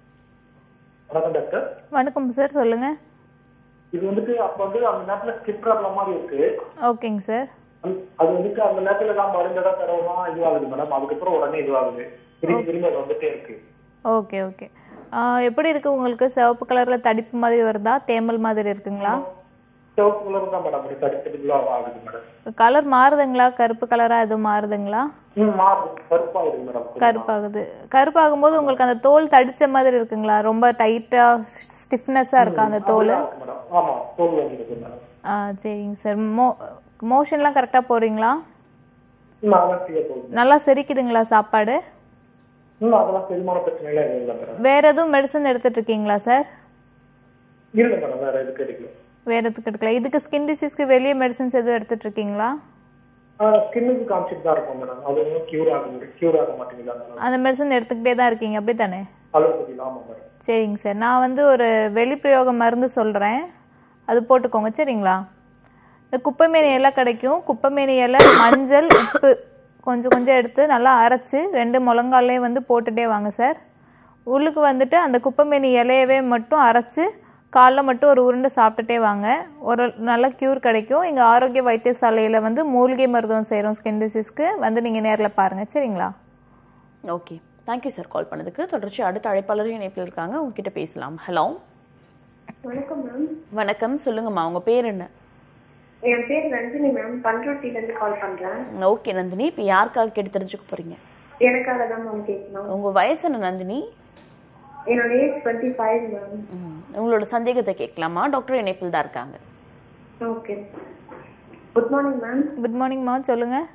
வணக்கம் டாக்டர் வணக்கம் சார் சொல்லுங்கள் இது வந்துட்டு அப்ப வந்து அந்த நேரத்துல ஸ்கின் ப்ராப்ளம் மாதிரி இருக்கு ஓகேங்க சார் அந்த- அது வந்துட்டு அந்த நேரத்துல தான் மருந்தெல்லாம் தரவா இதுவாகுது மேடம் அதுக்கப்புறம் உடனே இதுவாகுது திரும்பி திரும்பி அது வந்துட்டே இருக்கு ஓகே ஓகே எப்படி இருக்கு உங்களுக்கு சிவப்பு கலரில் தடிப்பு மாதிரி வருதா தேமல் மாதிரி இருக்குங்களா சிவப்பு கலர் தான் மேடம் அப்படி தடுத்ததுக்குள்ள ஆகுது மேடம் கலர் மாறுதுங்களா கருப்பு கலராக எதுவும் மாறுதுங்களா ம் மாறுது கருப்பாகுது மேடம் கருப்பாகுது கருப்பாகும்போது உங்களுக்கு அந்த தோல் தடிச்ச மாதிரி இருக்குங்களா ரொம்ப டைட்டாக ஸ்டிஃப்னஸாக இருக்கா அந்த தோல் இருக்கு மேடம் ஆமா தோல் வந்துருக்கு மேடம் ஆ சரிங்க சார் மோ மோஷன்லாம் கரெக்டாக போகிறீங்களா ம் அதெல்லாம் செய்ய போகுது நல்லா செரிக்குதுங்களா சாப்பாடு ம் அதெல்லாம் செரிமான பிரச்சனை எல்லாம் எதுவும் இல்லை மேடம் வேற எதுவும் மெடிசன் எடுத்துட்டு இருக்கீங்களா சார் இல்லை மேடம் வேற எதுக்கு எடுக்கல வேற எதுக்கு எடுக்கல இதுக்கு ஸ்கின் டிசீஸ்க்கு வெளியே மெடிசன்ஸ் எதுவும் எடுத்துட்டு இருக்கீங்களா ஸ்கின்னுக்கு காமிச்சிட்டு தான் இருக்கும் மேடம் அது ஒன்றும் கியூர் ஆக கியூர் ஆக மாட்டேங்குது அந்த அந்த மெடிசன் எடுத்துக்கிட்டே தான் இருக்கீங்க அப்படி தானே அலோபதி ஆமாம் மேடம் சரிங்க சார் நான் வந்து ஒரு வெளிப்பிரயோக மருந்து சொல்கிறேன் அது போட்டுக்கோங்க சரிங்களா இந்த குப்பைமேனி இலை கிடைக்கும் குப்பைமேனி இலை மஞ்சள் உப்பு கொஞ்சம் கொஞ்சம் எடுத்து நல்லா அரைச்சி ரெண்டு முழங்கால்லையும் வந்து போட்டுட்டே வாங்க சார் உள்ளுக்கு வந்துட்டு அந்த குப்பைமேனி இலையவே மட்டும் அரைச்சி காலைல மட்டும் ஒரு உருண்டை சாப்பிட்டுட்டே வாங்க ஒரு நல்ல க்யூர் கிடைக்கும் எங்கள் ஆரோக்கிய வைத்தியசாலையில் வந்து மூலிகை மருத்துவம் செய்கிறோம் ஸ்கின் டிசீஸ்க்கு வந்து நீங்கள் நேரில் பாருங்கள் சரிங்களா ஓகே தேங்க்யூ சார் கால் பண்ணதுக்கு தொடர்ச்சி அடுத்த அழைப்பாளரும் இணைப்பில் இருக்காங்க உங்ககிட்ட பேசலாம் ஹலோ வணக்கம் மேம் வணக்கம் சொல்லுங்கம்மா உங்க பேர் என்ன என் பேர் ரஞ்சினி மேம் பண்ருட்டிலேருந்து கால் பண்றேன் ஓகே நந்தினி இப்போ யாருக்காக கேட்டு தெரிஞ்சுக்க போறீங்க எனக்காக தான் மேம் கேட்கணும் உங்க வயசு என்ன நந்தினி என்னோட ஏஜ் டுவெண்ட்டி ஃபைவ் மேம் ம், உங்களோட சந்தேகத்தை கேட்கலாமா டாக்டர் இணைப்பில் தான் இருக்காங்க okay good morning ma'am good மார்னிங்மா சொல்லுங்கள்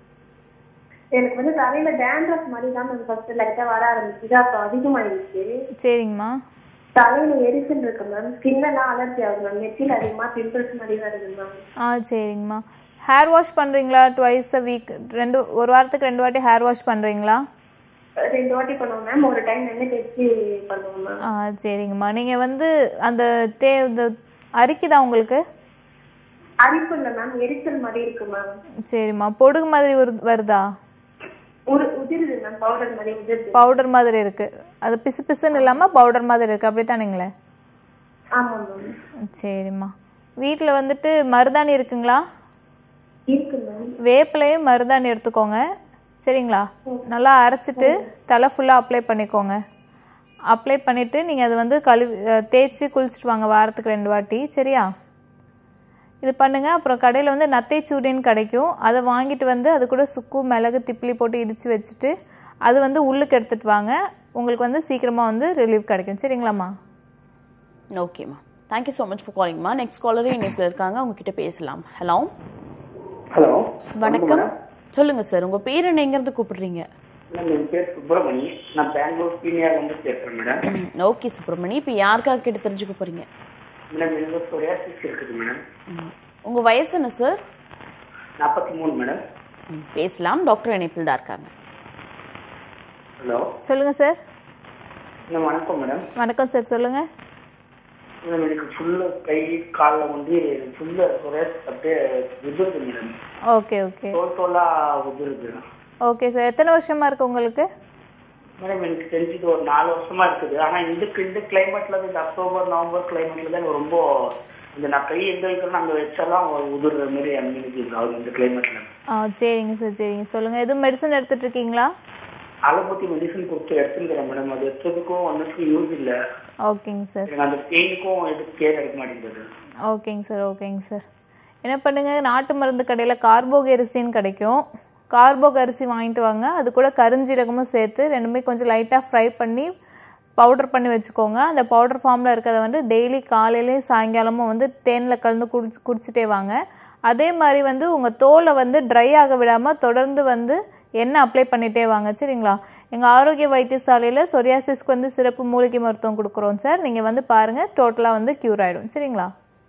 எனக்கு வந்து தலையில டேண்ட்ரஃப் மாதிரி தான் மேம் ஃபர்ஸ்ட் லைட்டா வர ஆரம்பிச்சுது அப்போ அதிகமாயிருச்சு சரிங்கம்மா தலையில எரிச்சல் இருக்கு மேம் ஸ்கின் எல்லாம் அலர்ஜி ஆகுது மேம் நெத்தியில் அதிகமா பிம்பிள்ஸ் மாதிரி வருது மேம் ஆ சரிங்கம்மா ஹேர் வாஷ் பண்ணுறீங்களா ட்வைஸ் அ வீக் ரெண்டு ஒரு வாரத்துக்கு ரெண்டு வாட்டி ஹேர் வாஷ் பண்ணுறீங்களா ரெண்டு வாட்டி பண்ணுவோம் மேம் ஒரு டைம் எண்ணெய் தேய்ச்சி பண்ணுவோம் மேம் ஆ சரிங்கம்மா நீங்கள் வந்து அந்த தே இந்த அரிக்குதா உங்களுக்கு அரிப்பு இல்லை மேம் எரிச்சல் மாதிரி இருக்கு மேம் சரிம்மா பொடுகு மாதிரி வரு- வருதா உரு உதிருது மேம் பவுடர் மாதிரி உதிருது பவுடர் மாதிரி இருக்கு அது பிசு பிசுன்னு இல்லாமல் பவுடர் மாதிரி இருக்கு அப்படி தானுங்களே ஆமாம் மேம் சரிம்மா வீட்டில் வந்துட்டு மருதாணி இருக்குங்களா இருக்கு மேம் வேப்பிலையும் மருதாணி எடுத்துக்கோங்க சரிங்களா நல்லா அரைச்சிட்டு தலை ஃபுல்லாக அப்ளை பண்ணிக்கோங்க அப்ளை பண்ணிவிட்டு நீங்கள் அது வந்து கழுவி அஹ், தேய்ச்சி குளிச்சுட்டு வாங்க வாரத்துக்கு ரெண்டு வாட்டி சரியா இது பண்ணுங்க அப்புறம் கடையில் வந்து நத்தை சூடின்னு கிடைக்கும் அதை வாங்கிட்டு வந்து அது கூட சுக்கு மிளகு திப்பிலி போட்டு இடித்து வச்சுட்டு அது வந்து உள்ளுக்கு எடுத்துகிட்டு வாங்க உங்களுக்கு வந்து சீக்கிரமாக வந்து ரிலீஃப் கிடைக்கும் சரிங்களாம்மா ஓகேம்மா தேங்க்யூ ஸோ மச் ஃபார் காலிங்மா நெக்ஸ்ட் காலரே இணைப்பில் இருக்காங்க அவங்க கிட்ட பேசலாம் ஹலோ ஹலோ வணக்கம் சொல்லுங்க சார் உங்க பேர் என்ன எங்கேருந்து கூப்பிடுறீங்க மேடம் என் பேர் சுப்பிரமணி நான் பெங்களூர் சீனியர்ல இருந்து பேசுறேன் மேடம் ஓகே சுப்ரமணி இப்போ யாருக்காக கேட்டு தெரிஞ்சுக்க போறீங்க மேடம் எனக்கு சொரியாசிஸ் இருக்குது மேடம் ம். உங்க வயசு என்ன சார் நாற்பத்தி மூணு மேடம் ம், பேசலாம் டாக்டர் இணைப்பில் தான் இருக்காங்க ஹலோ சொல்லுங்கள் சார் மேடம் வணக்கம் மேடம் வணக்கம் சார் சொல்லுங்கள் மேடம் எனக்கு ஃபுல்லு கை காலில் வந்து ஃபுல்லு சொரியாசிஸ் அப்படியே உதிருது மேடம் ஓகே ஓகே தோல் தோலா உதிருது ஓகே சார் எத்தனை வருஷமா இருக்கு உங்களுக்கு மேடம் எனக்கு தெரிஞ்சது ஒரு நாலு வருஷமா இருக்குது ஆனா இந்த இந்த கிளைமேட்ல இந்த அக்டோபர் நவம்பர் கிளைமேட்ல தான் எனக்கு ரொம்ப இந்த நான் கை எங்க வைக்கிறேன் அங்க வச்சாலாம் உதிர்ற மாதிரி எனக்கு ஆகுது இந்த கிளைமேட்ல ஆ சரிங்க சார் சரிங்க சொல்லுங்கள் எதுவும் மெடிசன் எடுத்துட்டு இருக்கீங்களா அலோபதி மெடிசன் கொடுத்து எடுத்துக்கிறேன் மேடம் அது எடுத்ததுக்கும் ஒன்றுக்கும் யூஸ் இல்லை ஓகேங்க சார் எனக்கு அந்த பெயினுக்கும் எதுக்கு கேர் எடுக்க மாட்டேங்குது ஓகேங்க சார் ஓகேங்க சார் என்ன பண்ணுங்க நாட்டு மருந்து கடையில் கார்போக் அரிசின்னு கிடைக்கும் கார்போக் அரிசி வாங்கிட்டு வாங்க அது கூட கருஞ்சீரகமும் சேர்த்து ரெண்டுமே கொஞ்சம் லைட்டாக ஃப்ரை பண்ணி பவுடர் பண்ணி வச்சுக்கோங்க அந்த பவுடர் ஃபார்மில் இருக்கிறத வந்து டெய்லி காலையிலையும் சாயங்காலமும் வந்து தேனில் கலந்து குடிச்சு குடிச்சிட்டே வாங்க அதே மாதிரி வந்து உங்கள் தோலை வந்து ட்ரை ஆக விடாமல் தொடர்ந்து வந்து எண்ணெய் அப்ளை பண்ணிட்டே வாங்க சரிங்களா எங்கள் ஆரோக்கிய வைத்தியசாலையில் சொரியாசிஸ்க்கு வந்து சிறப்பு மூலிகை மருத்துவம் கொடுக்குறோம் சார் நீங்கள் வந்து பாருங்கள் டோட்டலாக வந்து க்யூர் ஆகிடும் சரிங்களா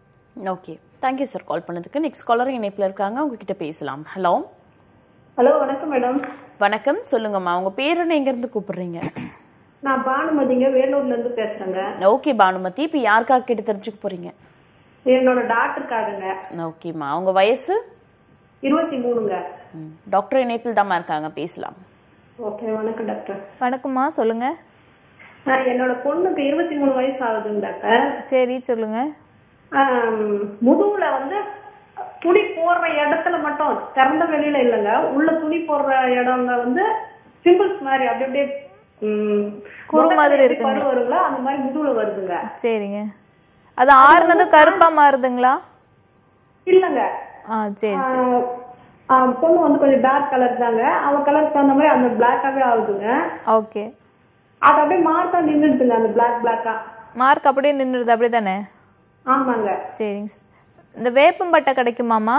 ஓகே தேங்க்யூ சார் கால் பண்ணதுக்கு நெக்ஸ்ட் காலர் இணைப்பில் இருக்காங்க அவங்க கிட்ட பேசலாம் ஹலோ ஹலோ வணக்கம் மேடம் வணக்கம் சொல்லுங்கம்மா உங்க பேர் என்ன எங்கேருந்து கூப்பிடுறீங்க நான் பானுமதிங்க வேலூர்ல இருந்து பேசுறேங்க ஓகே பானுமதி இப்போ யாருக்காக கேட்டு தெரிஞ்சுக்க போறீங்க என்னோட டாக்டருக்காகங்க ஓகேம்மா உங்க வயசு இருபத்தி மூணுங்க ம், டாக்டர் இணைப்பில் தாம்மா இருக்காங்க பேசலாம் ஓகே வணக்கம் டாக்டர் வணக்கம்மா சொல்லுங்கள் நான் என்னோட பொண்ணுக்கு இருபத்தி மூணு வயசு ஆகுதுங்க டாக்டர் சரி சொல்லுங்கள் ஆம், முதுகுல வந்து துணி போடுற இடத்துல மட்டும் திறந்த வெளியில இல்லைங்க உள்ள துணி போடுற இடங்க வந்து சிம்பிள்ஸ் மாதிரி அப்படி அப்படியே ம், குறு முகத்துல மாதிரி எப்படி இருக்குங்க. பரு வருங்களோ அந்த மாதிரி முதுகுல வருதுங்க சரிங்க அது ஆறுனதும் கருப்பாக மாறுதுங்களா இல்லைங்க ஆ சரி ஆ, சரி ஆ, பொண்ணு வந்து கொஞ்சம் டார்க் கலர் தாங்க அவ கலர் தகுந்த மாதிரி அந்த பிளாக்காவே ஆகுதுங்க ஓகே அது அப்படியே மார்க்கா நின்றுடுதுங்க அந்த பிளாக் பிளாக்கா மார்க் அப்படியே நின்றுது அப்படி தானே ஆமாங்க சரிங்க இந்த வேப்பம்பட்டை கிடைக்குமாம்மா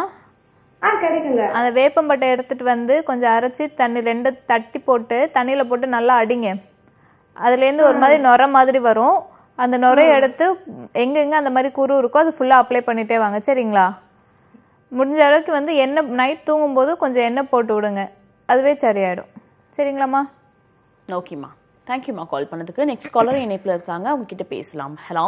ஆ கிடைக்குங்க அந்த வேப்பம்பட்டை எடுத்துட்டு வந்து கொஞ்சம் அரைச்சி தண்ணி ரெண்டு தட்டி போட்டு தண்ணியில் போட்டு நல்லா அடிங்க அதுலேருந்து ஒரு மாதிரி நுர மாதிரி வரும் அந்த நுரைய எடுத்து எங்கெங்க அந்த மாதிரி குரு இருக்கோ அது ஃபுல்லாக அப்ளை பண்ணிட்டே வாங்க சரிங்களா முடிஞ்ச அளவுக்கு வந்து எண்ணெய் நைட் தூங்கும்போது கொஞ்சம் எண்ணெய் போட்டு விடுங்க அதுவே சரியாயிடும் சரிங்களாம்மா ஓகேம்மா தேங்க்யூம்மா கால் பண்ணதுக்கு நெக்ஸ்ட் காலர் இணைப்பில் இருக்காங்க அவங்க கிட்ட பேசலாம் ஹலோ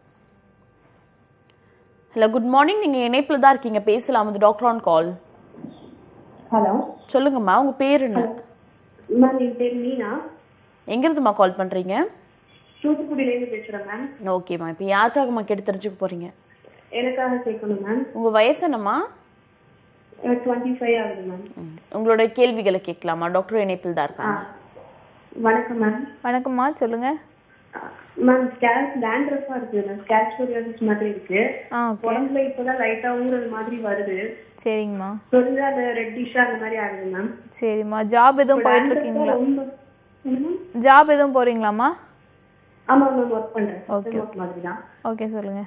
ஹலோ குட் மார்னிங் நீங்க இணைப்பில் தான் இருக்கீங்க பேசலாம் அது டாக்டர் ஆன் கால் ஹலோ சொல்லுங்கம்மா உங்க பேர் என்ன மேம் என் பேர் மீனா எங்கிருந்துமா கால் பண்றீங்க தூத்துக்குடியிலேருந்து பேசுறேன் மேம் ஓகேம்மா இப்போ யாருக்காகம்மா கேட்டு தெரிஞ்சுக்க போறீங்க எனக்காக கேட்கணும் மேம் உங்க வயசு என்னம்மா எனக்கு டுவெண்ட்டி ஃபைவ் ஆகுது மேம் ம், உங்களோட கேள்விகளை கேட்கலாமா டாக்டர் இணைப்பில் தான் இருக்காங்க வணக்கம் மேம் வணக்கம்மா சொல்லுங்க மேம் ஸ்கேல்ப் டேண்ட்ரஃபா இருக்கு மேம் ஸ்கேல்ப் சோரியாசிஸ் மாதிரி இருக்கு ஆ ஓகே உடம்புல இப்பதான் லைட்டா ஊறுறது மாதிரி வருது சரிங்கம்மா சொல்லுங்க அந்த ரெட்டிஷா அந்த மாதிரி ஆகுது மேம் சரிம்மா ஜாப் எதுவும் போயிட்டு இருக்கீங்களா ரொம்ப என்ன மேம் ஜாப் எதுவும் போறீங்களாம்மா ஆமா மேம் ஒர்க் பண்றேன் Okay. ஒர்க் மாதிரி தான் ஓகே சொல்லுங்க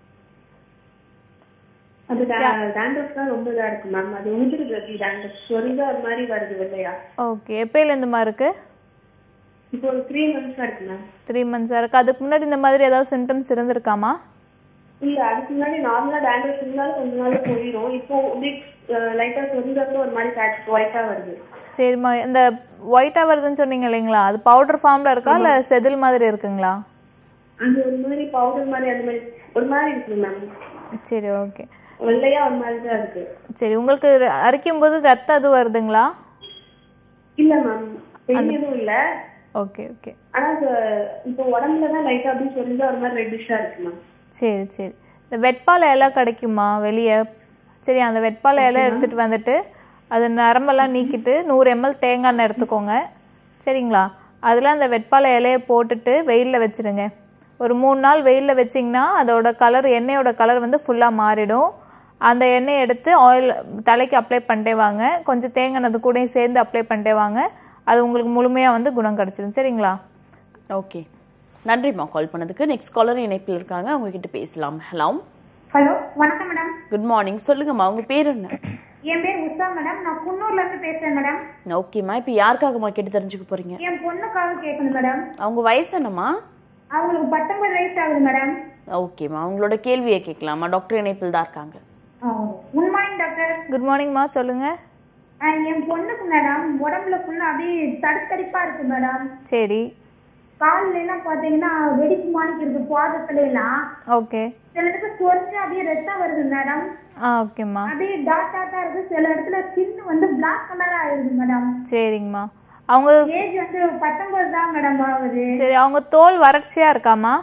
அது டேண்ட்ரஃப் தான் ரொம்ப இதா இருக்கு மேம் அது உதிருது அப்படி டேண்ட்ரஃப் சொருங்க அது மாதிரி வருது இல்லையா ஓகே எப்பயிலேருந்துமா இருக்கு இப்போ ஒரு த்ரீ மந்த்ஸா இருக்கு மேம் த்ரீ மந்த்ஸாக இருக்கு அதுக்கு முன்னாடி இந்த மாதிரி ஏதாவது சிம்டம்ஸ் இருந்திருக்காமா இல்ல அதுக்கு முன்னாடி நார்மலா டேண்ட்ரஃப் இருந்தாலும் கொஞ்ச நாள் போயிடும் இப்போ லைட்டா சொருங்க ஒரு மாதிரி பேட்ச் ஒயிட்டா வருது சரிம்மா இந்த ஒயிட்டாக வருதுன்னு சொன்னீங்க இல்லைங்களா அது பவுடர் ஃபார்மில் இருக்கா இல்லை செதில் மாதிரி இருக்குங்களா அது ஒரு மாதிரி பவுடர் மாதிரி அந்த மாதிரி ஒரு மாதிரி இருக்கு மேம் சரி ஓகே வெள்ளையா ஒரு மாதிரி தான் இருக்கு சரி உங்களுக்கு அரைக்கும் போது ரத்தம் அது வருதுங்களா இல்ல மேம் பெயின் எதுவும் இல்ல ஓகே ஓகே ஆனா அது இப்போ உடம்புல தான் லைட்டா அப்படியே சொரிஞ்சா ஒரு மாதிரி ரெட்டிஷா இருக்கு மேம் சரி சரி இந்த வெட்பாலை இலை கிடைக்குமா வெளியே சரி அந்த வெட்பாலை இலை எடுத்துகிட்டு வந்துட்டு அது நரம்பெல்லாம் நீக்கிட்டு நூறு எம்எல் தேங்காய் எண்ணெய் எடுத்துக்கோங்க சரிங்களா அதில் அந்த வெட்பாலை இலையை போட்டுட்டு வெயிலில் வச்சுருங்க ஒரு மூணு நாள் வெயிலில் வச்சிங்கன்னா அதோட கலர் எண்ணெயோட கலர் வந்து ஃபுல்லாக மாறிடும் அந்த எண்ணெயை எடுத்து ஆயில் தலைக்கு அப்ளை பண்ணிட்டே வாங்க கொஞ்சம் தேங்காய் எண்ணெய் அது கூடயும் சேர்ந்து அப்ளை பண்ணிட்டே வாங்க அது உங்களுக்கு முழுமையாக வந்து குணம் கிடச்சிடும் சரிங்களா ஓகே நன்றிம்மா கால் பண்ணதுக்கு நெக்ஸ்ட் காலர் இணைப்பில் இருக்காங்க அவங்க கிட்ட பேசலாம் ஹலோ ஹலோ வணக்கம் மேடம் குட் மார்னிங் சொல்லுங்கம்மா உங்க பேர் என்ன என் பேர் உஷா மேடம் நான் குன்னூர்ல இருந்து பேசுறேன் மேடம் ஓகேம்மா இப்போ யாருக்காகம்மா கேட்டு தெரிஞ்சுக்க போறீங்க என் பொண்ணுக்காக கேட்கணும் மேடம் அவங்க வயசு என்னம்மா அவங்களுக்கு பத்தொன்பது வயசு ஆகுது மேடம் ஓகேம்மா அவங்களோட கேள்வியை கேட்கலாமா டாக்டர் இணைப்பில் தான் இருக்காங்க குட் மார்னிங் டாக்டர் குட் மார்னிங்மா சொல்லுங்கள் ஆ, என் பொண்ணுக்கு மேடம் உடம்புல ஃபுல்லா அப்படியே தடுத்தடிப்பா இருக்கு மேடம் சரி கால்ல எல்லாம் பாத்தீங்கன்னா வெடிப்பு மாணிக்கு இருக்கு பாதத்துல எல்லாம் ஓகே சில இடத்துல சொரிஞ்சு அப்படியே ரத்தம் வருது மேடம் ஆ ஓகேம்மா அப்படியே டாட் டாட்டா இருக்கு சில இடத்துல ஸ்கின் வந்து பிளாக் கலரா ஆயிருது மேடம் சரிங்கம்மா அவங்க ஏஜ் வந்து பத்தொன்பது தான் மேடம் ஆகுது சரி அவங்க தோல் வறட்சியாக இருக்காம்மா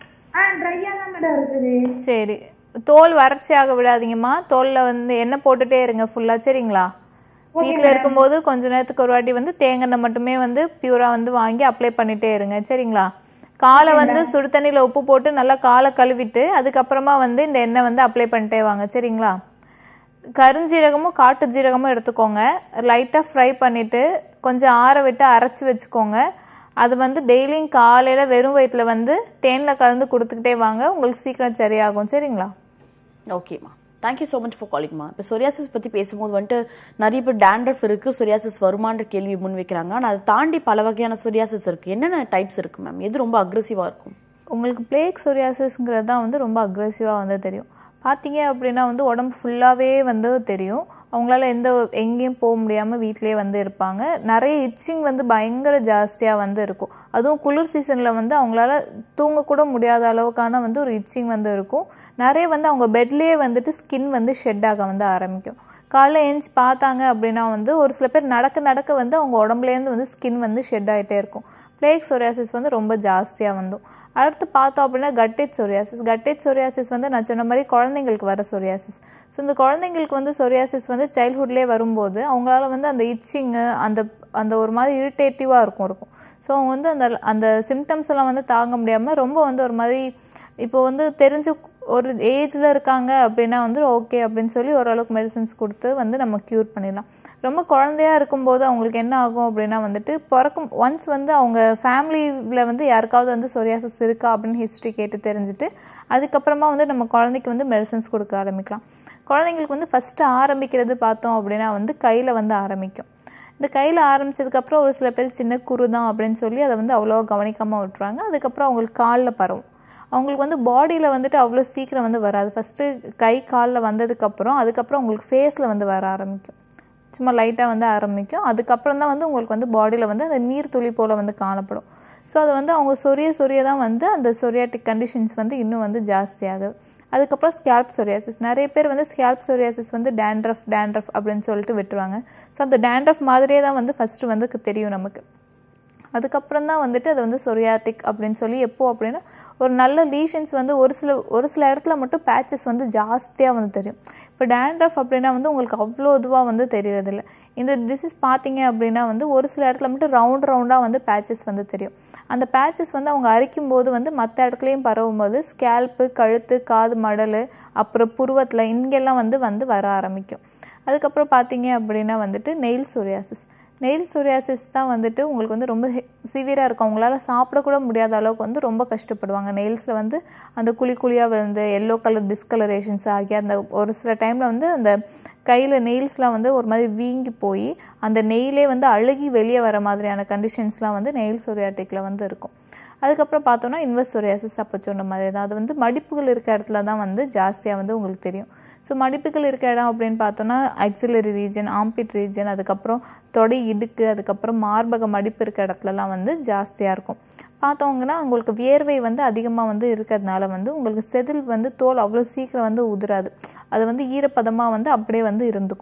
ஆ ட்ரையா தான் மேடம் இருக்குது சரி தோல் வறட்சியாக விடாதீங்கம்மா தோலில் வந்து எண்ணெய் போட்டுட்டே இருங்க ஃபுல்லாக சரிங்களா வீட்டில் இருக்கும்போது கொஞ்ச நேரத்துக்கு ஒரு வாட்டி வந்து தேங்காய் மட்டுமே வந்து பியூராக வந்து வாங்கி அப்ளை பண்ணிட்டே இருங்க சரிங்களா காலை வந்து சுடு தண்ணியில் உப்பு போட்டு நல்லா காலை கழுவிட்டு அதுக்கப்புறமா வந்து இந்த எண்ணெய் வந்து அப்ளை பண்ணிட்டே வாங்க சரிங்களா கருஞ்சீரகமும் காட்டு ஜீரகமும் எடுத்துக்கோங்க லைட்டாக ஃப்ரை பண்ணிவிட்டு கொஞ்சம் ஆற விட்டு அரைச்சி வச்சுக்கோங்க அது வந்து டெய்லியும் காலையில் வெறும் வயிற்றில் வந்து தேனில் கலந்து கொடுத்துக்கிட்டே வாங்க உங்களுக்கு சீக்கிரம் சரியாகும் சரிங்களா ஓகேம்மா தேங்க்யூ ஸோ மச் ஃபார் காலிங்மா இப்போ சொரியாசிஸ் பற்றி பேசும்போது வந்துட்டு நிறைய பேர் டேண்ட்ரஃப் இருக்குது சொரியாசிஸ் வருமான்ற கேள்வி முன் வைக்கிறாங்க ஆனால் அதை தாண்டி பல வகையான சொரியாசிஸ் இருக்குது என்னென்ன டைப்ஸ் இருக்குது மேம் எது ரொம்ப அக்ரெசிவாக இருக்கும் உங்களுக்கு பிளேக் சொரியாசிஸ்ங்கிறது தான் வந்து ரொம்ப அக்ரெசிவாக வந்து தெரியும் பார்த்தீங்க அப்படின்னா வந்து உடம்பு ஃபுல்லாகவே வந்து தெரியும் அவங்களால எந்த எங்கேயும் போக முடியாமல் வீட்டிலேயே வந்து இருப்பாங்க நிறைய இச்சிங் வந்து பயங்கர ஜாஸ்தியாக வந்து இருக்கும் அதுவும் குளிர் சீசனில் வந்து அவங்களால தூங்கக்கூட முடியாத அளவுக்கான வந்து ஒரு இச்சிங் வந்து இருக்கும் நிறைய வந்து அவங்க பெட்லேயே வந்துட்டு ஸ்கின் வந்து ஷெட் ஆக வந்து ஆரம்பிக்கும் காலைல ஏஞ்சி பார்த்தாங்க அப்படின்னா வந்து ஒரு சில பேர் நடக்க நடக்க வந்து அவங்க உடம்புலேருந்து வந்து ஸ்கின் வந்து ஷெட் ஆகிட்டே இருக்கும் பிளேக் சொரியாசிஸ் வந்து ரொம்ப ஜாஸ்தியாக வந்தும் அடுத்து பார்த்தோம் அப்படின்னா கட்டேட் சொரியாசிஸ் கட்டேட் சொரியாசிஸ் வந்து நான் சொன்ன மாதிரி குழந்தைங்களுக்கு வர சொரியாசிஸ் ஸோ இந்த குழந்தைங்களுக்கு வந்து சொரியாசிஸ் வந்து சைல்ட்ஹுட்லேயே வரும்போது அவங்களால வந்து அந்த இச்சிங்கு அந்த அந்த ஒரு மாதிரி இரிட்டேட்டிவாக இருக்கும் இருக்கும் ஸோ அவங்க வந்து அந்த அந்த சிம்டம்ஸ் எல்லாம் வந்து தாங்க முடியாமல் ரொம்ப வந்து ஒரு மாதிரி இப்போ வந்து தெரிஞ்ச ஒரு ஏஜில் இருக்காங்க அப்படின்னா வந்து ஓகே அப்படின்னு சொல்லி ஓரளவுக்கு மெடிசன்ஸ் கொடுத்து வந்து நம்ம க்யூர் பண்ணிடலாம் ரொம்ப குழந்தையா இருக்கும்போது அவங்களுக்கு என்ன ஆகும் அப்படின்னா வந்துட்டு பிறக்கும் ஒன்ஸ் வந்து அவங்க ஃபேமிலியில் வந்து யாருக்காவது வந்து சொரியாசிஸ் இருக்கா அப்படின்னு ஹிஸ்ட்ரி கேட்டு தெரிஞ்சுட்டு அதுக்கப்புறமா வந்து நம்ம குழந்தைக்கு வந்து மெடிசன்ஸ் கொடுக்க ஆரம்பிக்கலாம் குழந்தைங்களுக்கு வந்து ஃபஸ்ட்டு ஆரம்பிக்கிறது பார்த்தோம் அப்படின்னா வந்து கையில் வந்து ஆரம்பிக்கும் இந்த கையில் ஆரம்பிச்சதுக்கப்புறம் ஒரு சில பேர் சின்ன குரு தான் அப்படின்னு சொல்லி அதை வந்து அவ்வளோ கவனிக்காமல் விட்டுறாங்க அதுக்கப்புறம் அவங்களுக்கு காலில் பரவும் அவங்களுக்கு வந்து பாடியில் வந்துட்டு அவ்வளோ சீக்கிரம் வந்து வராது ஃபஸ்ட்டு கை காலில் வந்ததுக்கப்புறம் அதுக்கப்புறம் உங்களுக்கு ஃபேஸில் வந்து வர ஆரம்பிக்கும் சும்மா லைட்டாக வந்து ஆரம்பிக்கும் அதுக்கப்புறம் தான் வந்து உங்களுக்கு வந்து பாடியில் வந்து அந்த நீர் துளி போல் வந்து காணப்படும் ஸோ அது வந்து அவங்க சொரிய சொரிய தான் வந்து அந்த சொரியாட்டிக் கண்டிஷன்ஸ் வந்து இன்னும் வந்து ஜாஸ்தியாகுது அதுக்கப்புறம் ஸ்கேல்ப் சொரியாசிஸ் நிறைய பேர் வந்து ஸ்கேல்ப் சொரியாசிஸ் வந்து டேண்ட்ரஃப் டேண்ட்ரஃப் அப்படின்னு சொல்லிட்டு விட்டுருவாங்க ஸோ அந்த டேண்ட்ரஃப் மாதிரியே தான் வந்து ஃபஸ்ட்டு வந்து தெரியும் நமக்கு அதுக்கப்புறம் தான் வந்துட்டு அது வந்து சொரியாட்டிக் அப்படின்னு சொல்லி எப்போ அப்படின்னா ஒரு நல்ல லீஷன்ஸ் வந்து ஒரு சில ஒரு சில இடத்துல மட்டும் பேச்சஸ் வந்து ஜாஸ்தியாக வந்து தெரியும் இப்போ டேண்ட்ரஃப் அப்படின்னா வந்து உங்களுக்கு அவ்வளோ இதுவாக வந்து தெரியறதில்ல இந்த டிசீஸ் பார்த்தீங்க அப்படின்னா வந்து ஒரு சில இடத்துல மட்டும் ரவுண்ட் ரவுண்டாக வந்து பேச்சஸ் வந்து தெரியும் அந்த பேச்சஸ் வந்து அவங்க அரிக்கும் போது வந்து மற்ற இடத்துலையும் பரவும் போது ஸ்கேல்ப்பு கழுத்து காது மடல் அப்புறம் புருவத்தில் இங்கெல்லாம் வந்து வந்து வர ஆரம்பிக்கும் அதுக்கப்புறம் பார்த்தீங்க அப்படின்னா வந்துட்டு நெயில் சொரியாசிஸ் நெயில் சொரியாசிஸ் தான் வந்துட்டு உங்களுக்கு வந்து ரொம்ப சிவியராக இருக்கும் அவங்களால சாப்பிடக்கூட முடியாத அளவுக்கு வந்து ரொம்ப கஷ்டப்படுவாங்க நெயில்ஸில் வந்து அந்த குழி குழியாக விழுந்து எல்லோ கலர் டிஸ்கலரேஷன்ஸ் ஆகி அந்த ஒரு சில டைமில் வந்து அந்த கையில் நெயில்ஸ்லாம் வந்து ஒரு மாதிரி வீங்கி போய் அந்த நெயிலே வந்து அழுகி வெளியே வர மாதிரியான கண்டிஷன்ஸ்லாம் வந்து நெயில் சொரியாட்டிக்கில் வந்து இருக்கும் அதுக்கப்புறம் பார்த்தோன்னா இன்வெஸ்ட் சொரியாசிஸ் அப்போ சொன்ன மாதிரி தான் அது வந்து மடிப்புகள் இருக்க இடத்துல தான் வந்து ஜாஸ்தியாக வந்து உங்களுக்கு தெரியும் ஸோ மடிப்புகள் இருக்க இடம் அப்படின்னு பார்த்தோன்னா ஆக்சிலரி ரீஜன் ஆம்பிட் ரீஜன் அதுக்கப்புறம் தொடை இடுக்கு அதுக்கப்புறம் மார்பக மடிப்பு இருக்க இடத்துலலாம் வந்து ஜாஸ்தியாக இருக்கும் பார்த்தவங்கன்னா உங்களுக்கு வியர்வை வந்து அதிகமாக வந்து இருக்கிறதுனால வந்து உங்களுக்கு செதில் வந்து தோல் அவ்வளோ சீக்கிரம் வந்து உதிராது அது வந்து ஈரப்பதமாக வந்து அப்படியே வந்து இருந்துக்கும்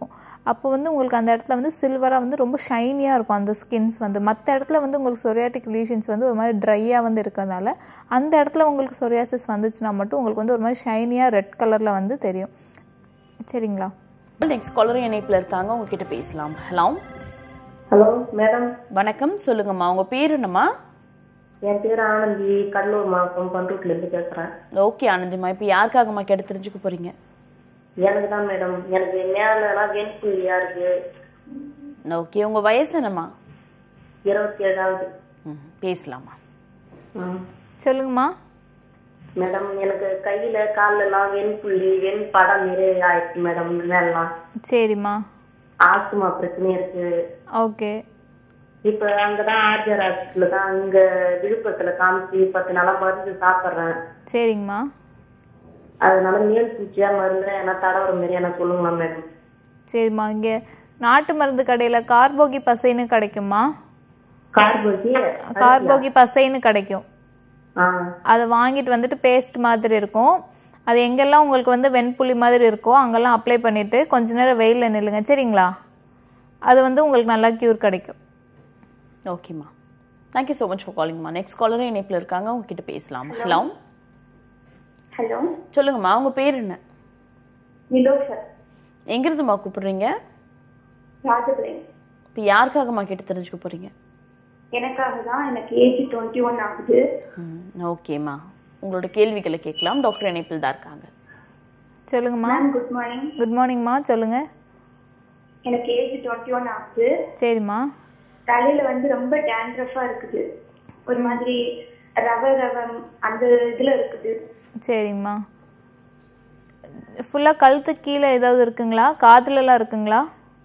அப்போ வந்து உங்களுக்கு அந்த இடத்துல வந்து சில்வராக வந்து ரொம்ப ஷைனியாக இருக்கும் அந்த ஸ்கின்ஸ் வந்து மற்ற இடத்துல வந்து உங்களுக்கு சொரியாட்டிக் லீஷன்ஸ் வந்து ஒரு மாதிரி ட்ரையாக வந்து இருக்கிறதுனால அந்த இடத்துல உங்களுக்கு சொரியாசிஸ் வந்துச்சுன்னா மட்டும் உங்களுக்கு வந்து ஒரு மாதிரி ஷைனியாக ரெட் கலரில் வந்து தெரியும் சரிங்களா நெக்ஸ்ட் காலர் இணைப்புல இருக்காங்க உங்ககிட்ட பேசலாம் ஹலோ ஹலோ மேடம் வணக்கம் சொல்லுங்கம்மா உங்க பேர் என்னம்மா என் பேர் ஆனந்தி கடலூர் மாவட்டம் பண்ருட்டில இருந்து பேசுறேன் ஓகே ஆனந்திம்மா இப்போ யாருக்காகம்மா கேட்டு தெரிஞ்சுக்க போறீங்க எனக்கு தான் மேடம் எனக்கு மேலாம் வெண் புள்ளியா இருக்கு ஓகே உங்க வயசு என்னம்மா இருபத்தி ஏழாவது ம், பேசலாமா ம். சொல்லுங்கம்மா மேடம் எனக்கு கையில கால்ல எல்லாம் வெண் புள்ளி வெண் படம் நிறைய ஆயிடுச்சு மேடம் மேலாம் சரிம்மா ஆஸ்துமா பிரச்சனை இருக்கு ஓகே இப்ப அங்கதான் ஆர்ஜர் ஹாஸ்பிட்டல் தான் அங்க விழுப்புரத்துல காமிச்சு பத்து நாளா மருந்து சாப்பிடுறேன் சரிங்கம்மா அதனால மேல் பூச்சியா மருந்து என்ன தடவுற மாதிரி எனக்கு சொல்லுங்களா மேடம் சரிம்மா இங்கே நாட்டு மருந்து கடையில் கார்போகி பசைன்னு கிடைக்குமா கார்போசி கார்போகி பசைன்னு கிடைக்கும் ஆ அதை வாங்கிட்டு வந்துட்டு பேஸ்ட் மாதிரி இருக்கும் அது எங்கெல்லாம் உங்களுக்கு வந்து வெண்புள்ளி மாதிரி இருக்கோ அங்கெல்லாம் அப்ளை பண்ணிட்டு கொஞ்ச நேரம் வெயிலில் நில்லுங்க சரிங்களா அது வந்து உங்களுக்கு நல்லா க்யூர் கிடைக்கும் ஓகேம்மா தேங்க்யூ ஸோ மச் ஃபார் காலிங்மா நெக்ஸ்ட் காலரும் இணைப்பில் இருக்காங்க உங்ககிட்ட பேசலாம் ஹலோ ஹலோ சொல்லுங்கம்மா உங்க பேர் என்ன நிலோஃபர் எங்கிருந்துமா கூப்பிடுறீங்க ராஜபிளேன் இப்போ யாருக்காகம்மா கேட்டு தெரிஞ்சுக்க போறீங்க எனக்காக தான் எனக்கு ஏஜ் டுவெண்ட்டி ஒன் ஆகுது ம் ஓகேம்மா உங்களோட கேள்விகளை கேட்கலாம் டாக்டர் இணைப்பில் தான் இருக்காங்க சொல்லுங்கம்மா மேம் குட் மார்னிங் குட் மார்னிங்மா சொல்லுங்க எனக்கு ஏஜ் டுவெண்ட்டி ஒன் ஆகுது சரிம்மா தலையில வந்து ரொம்ப டேண்ட்ரஃபா இருக்குது ஒரு மாதிரி ரவ ரவம் அந்த இதுல இருக்குது சரிங்கம்மா ஃபுல்லாக கழுத்து கீழே ஏதாவது இருக்குங்களா காதுலலாம் இருக்குங்களா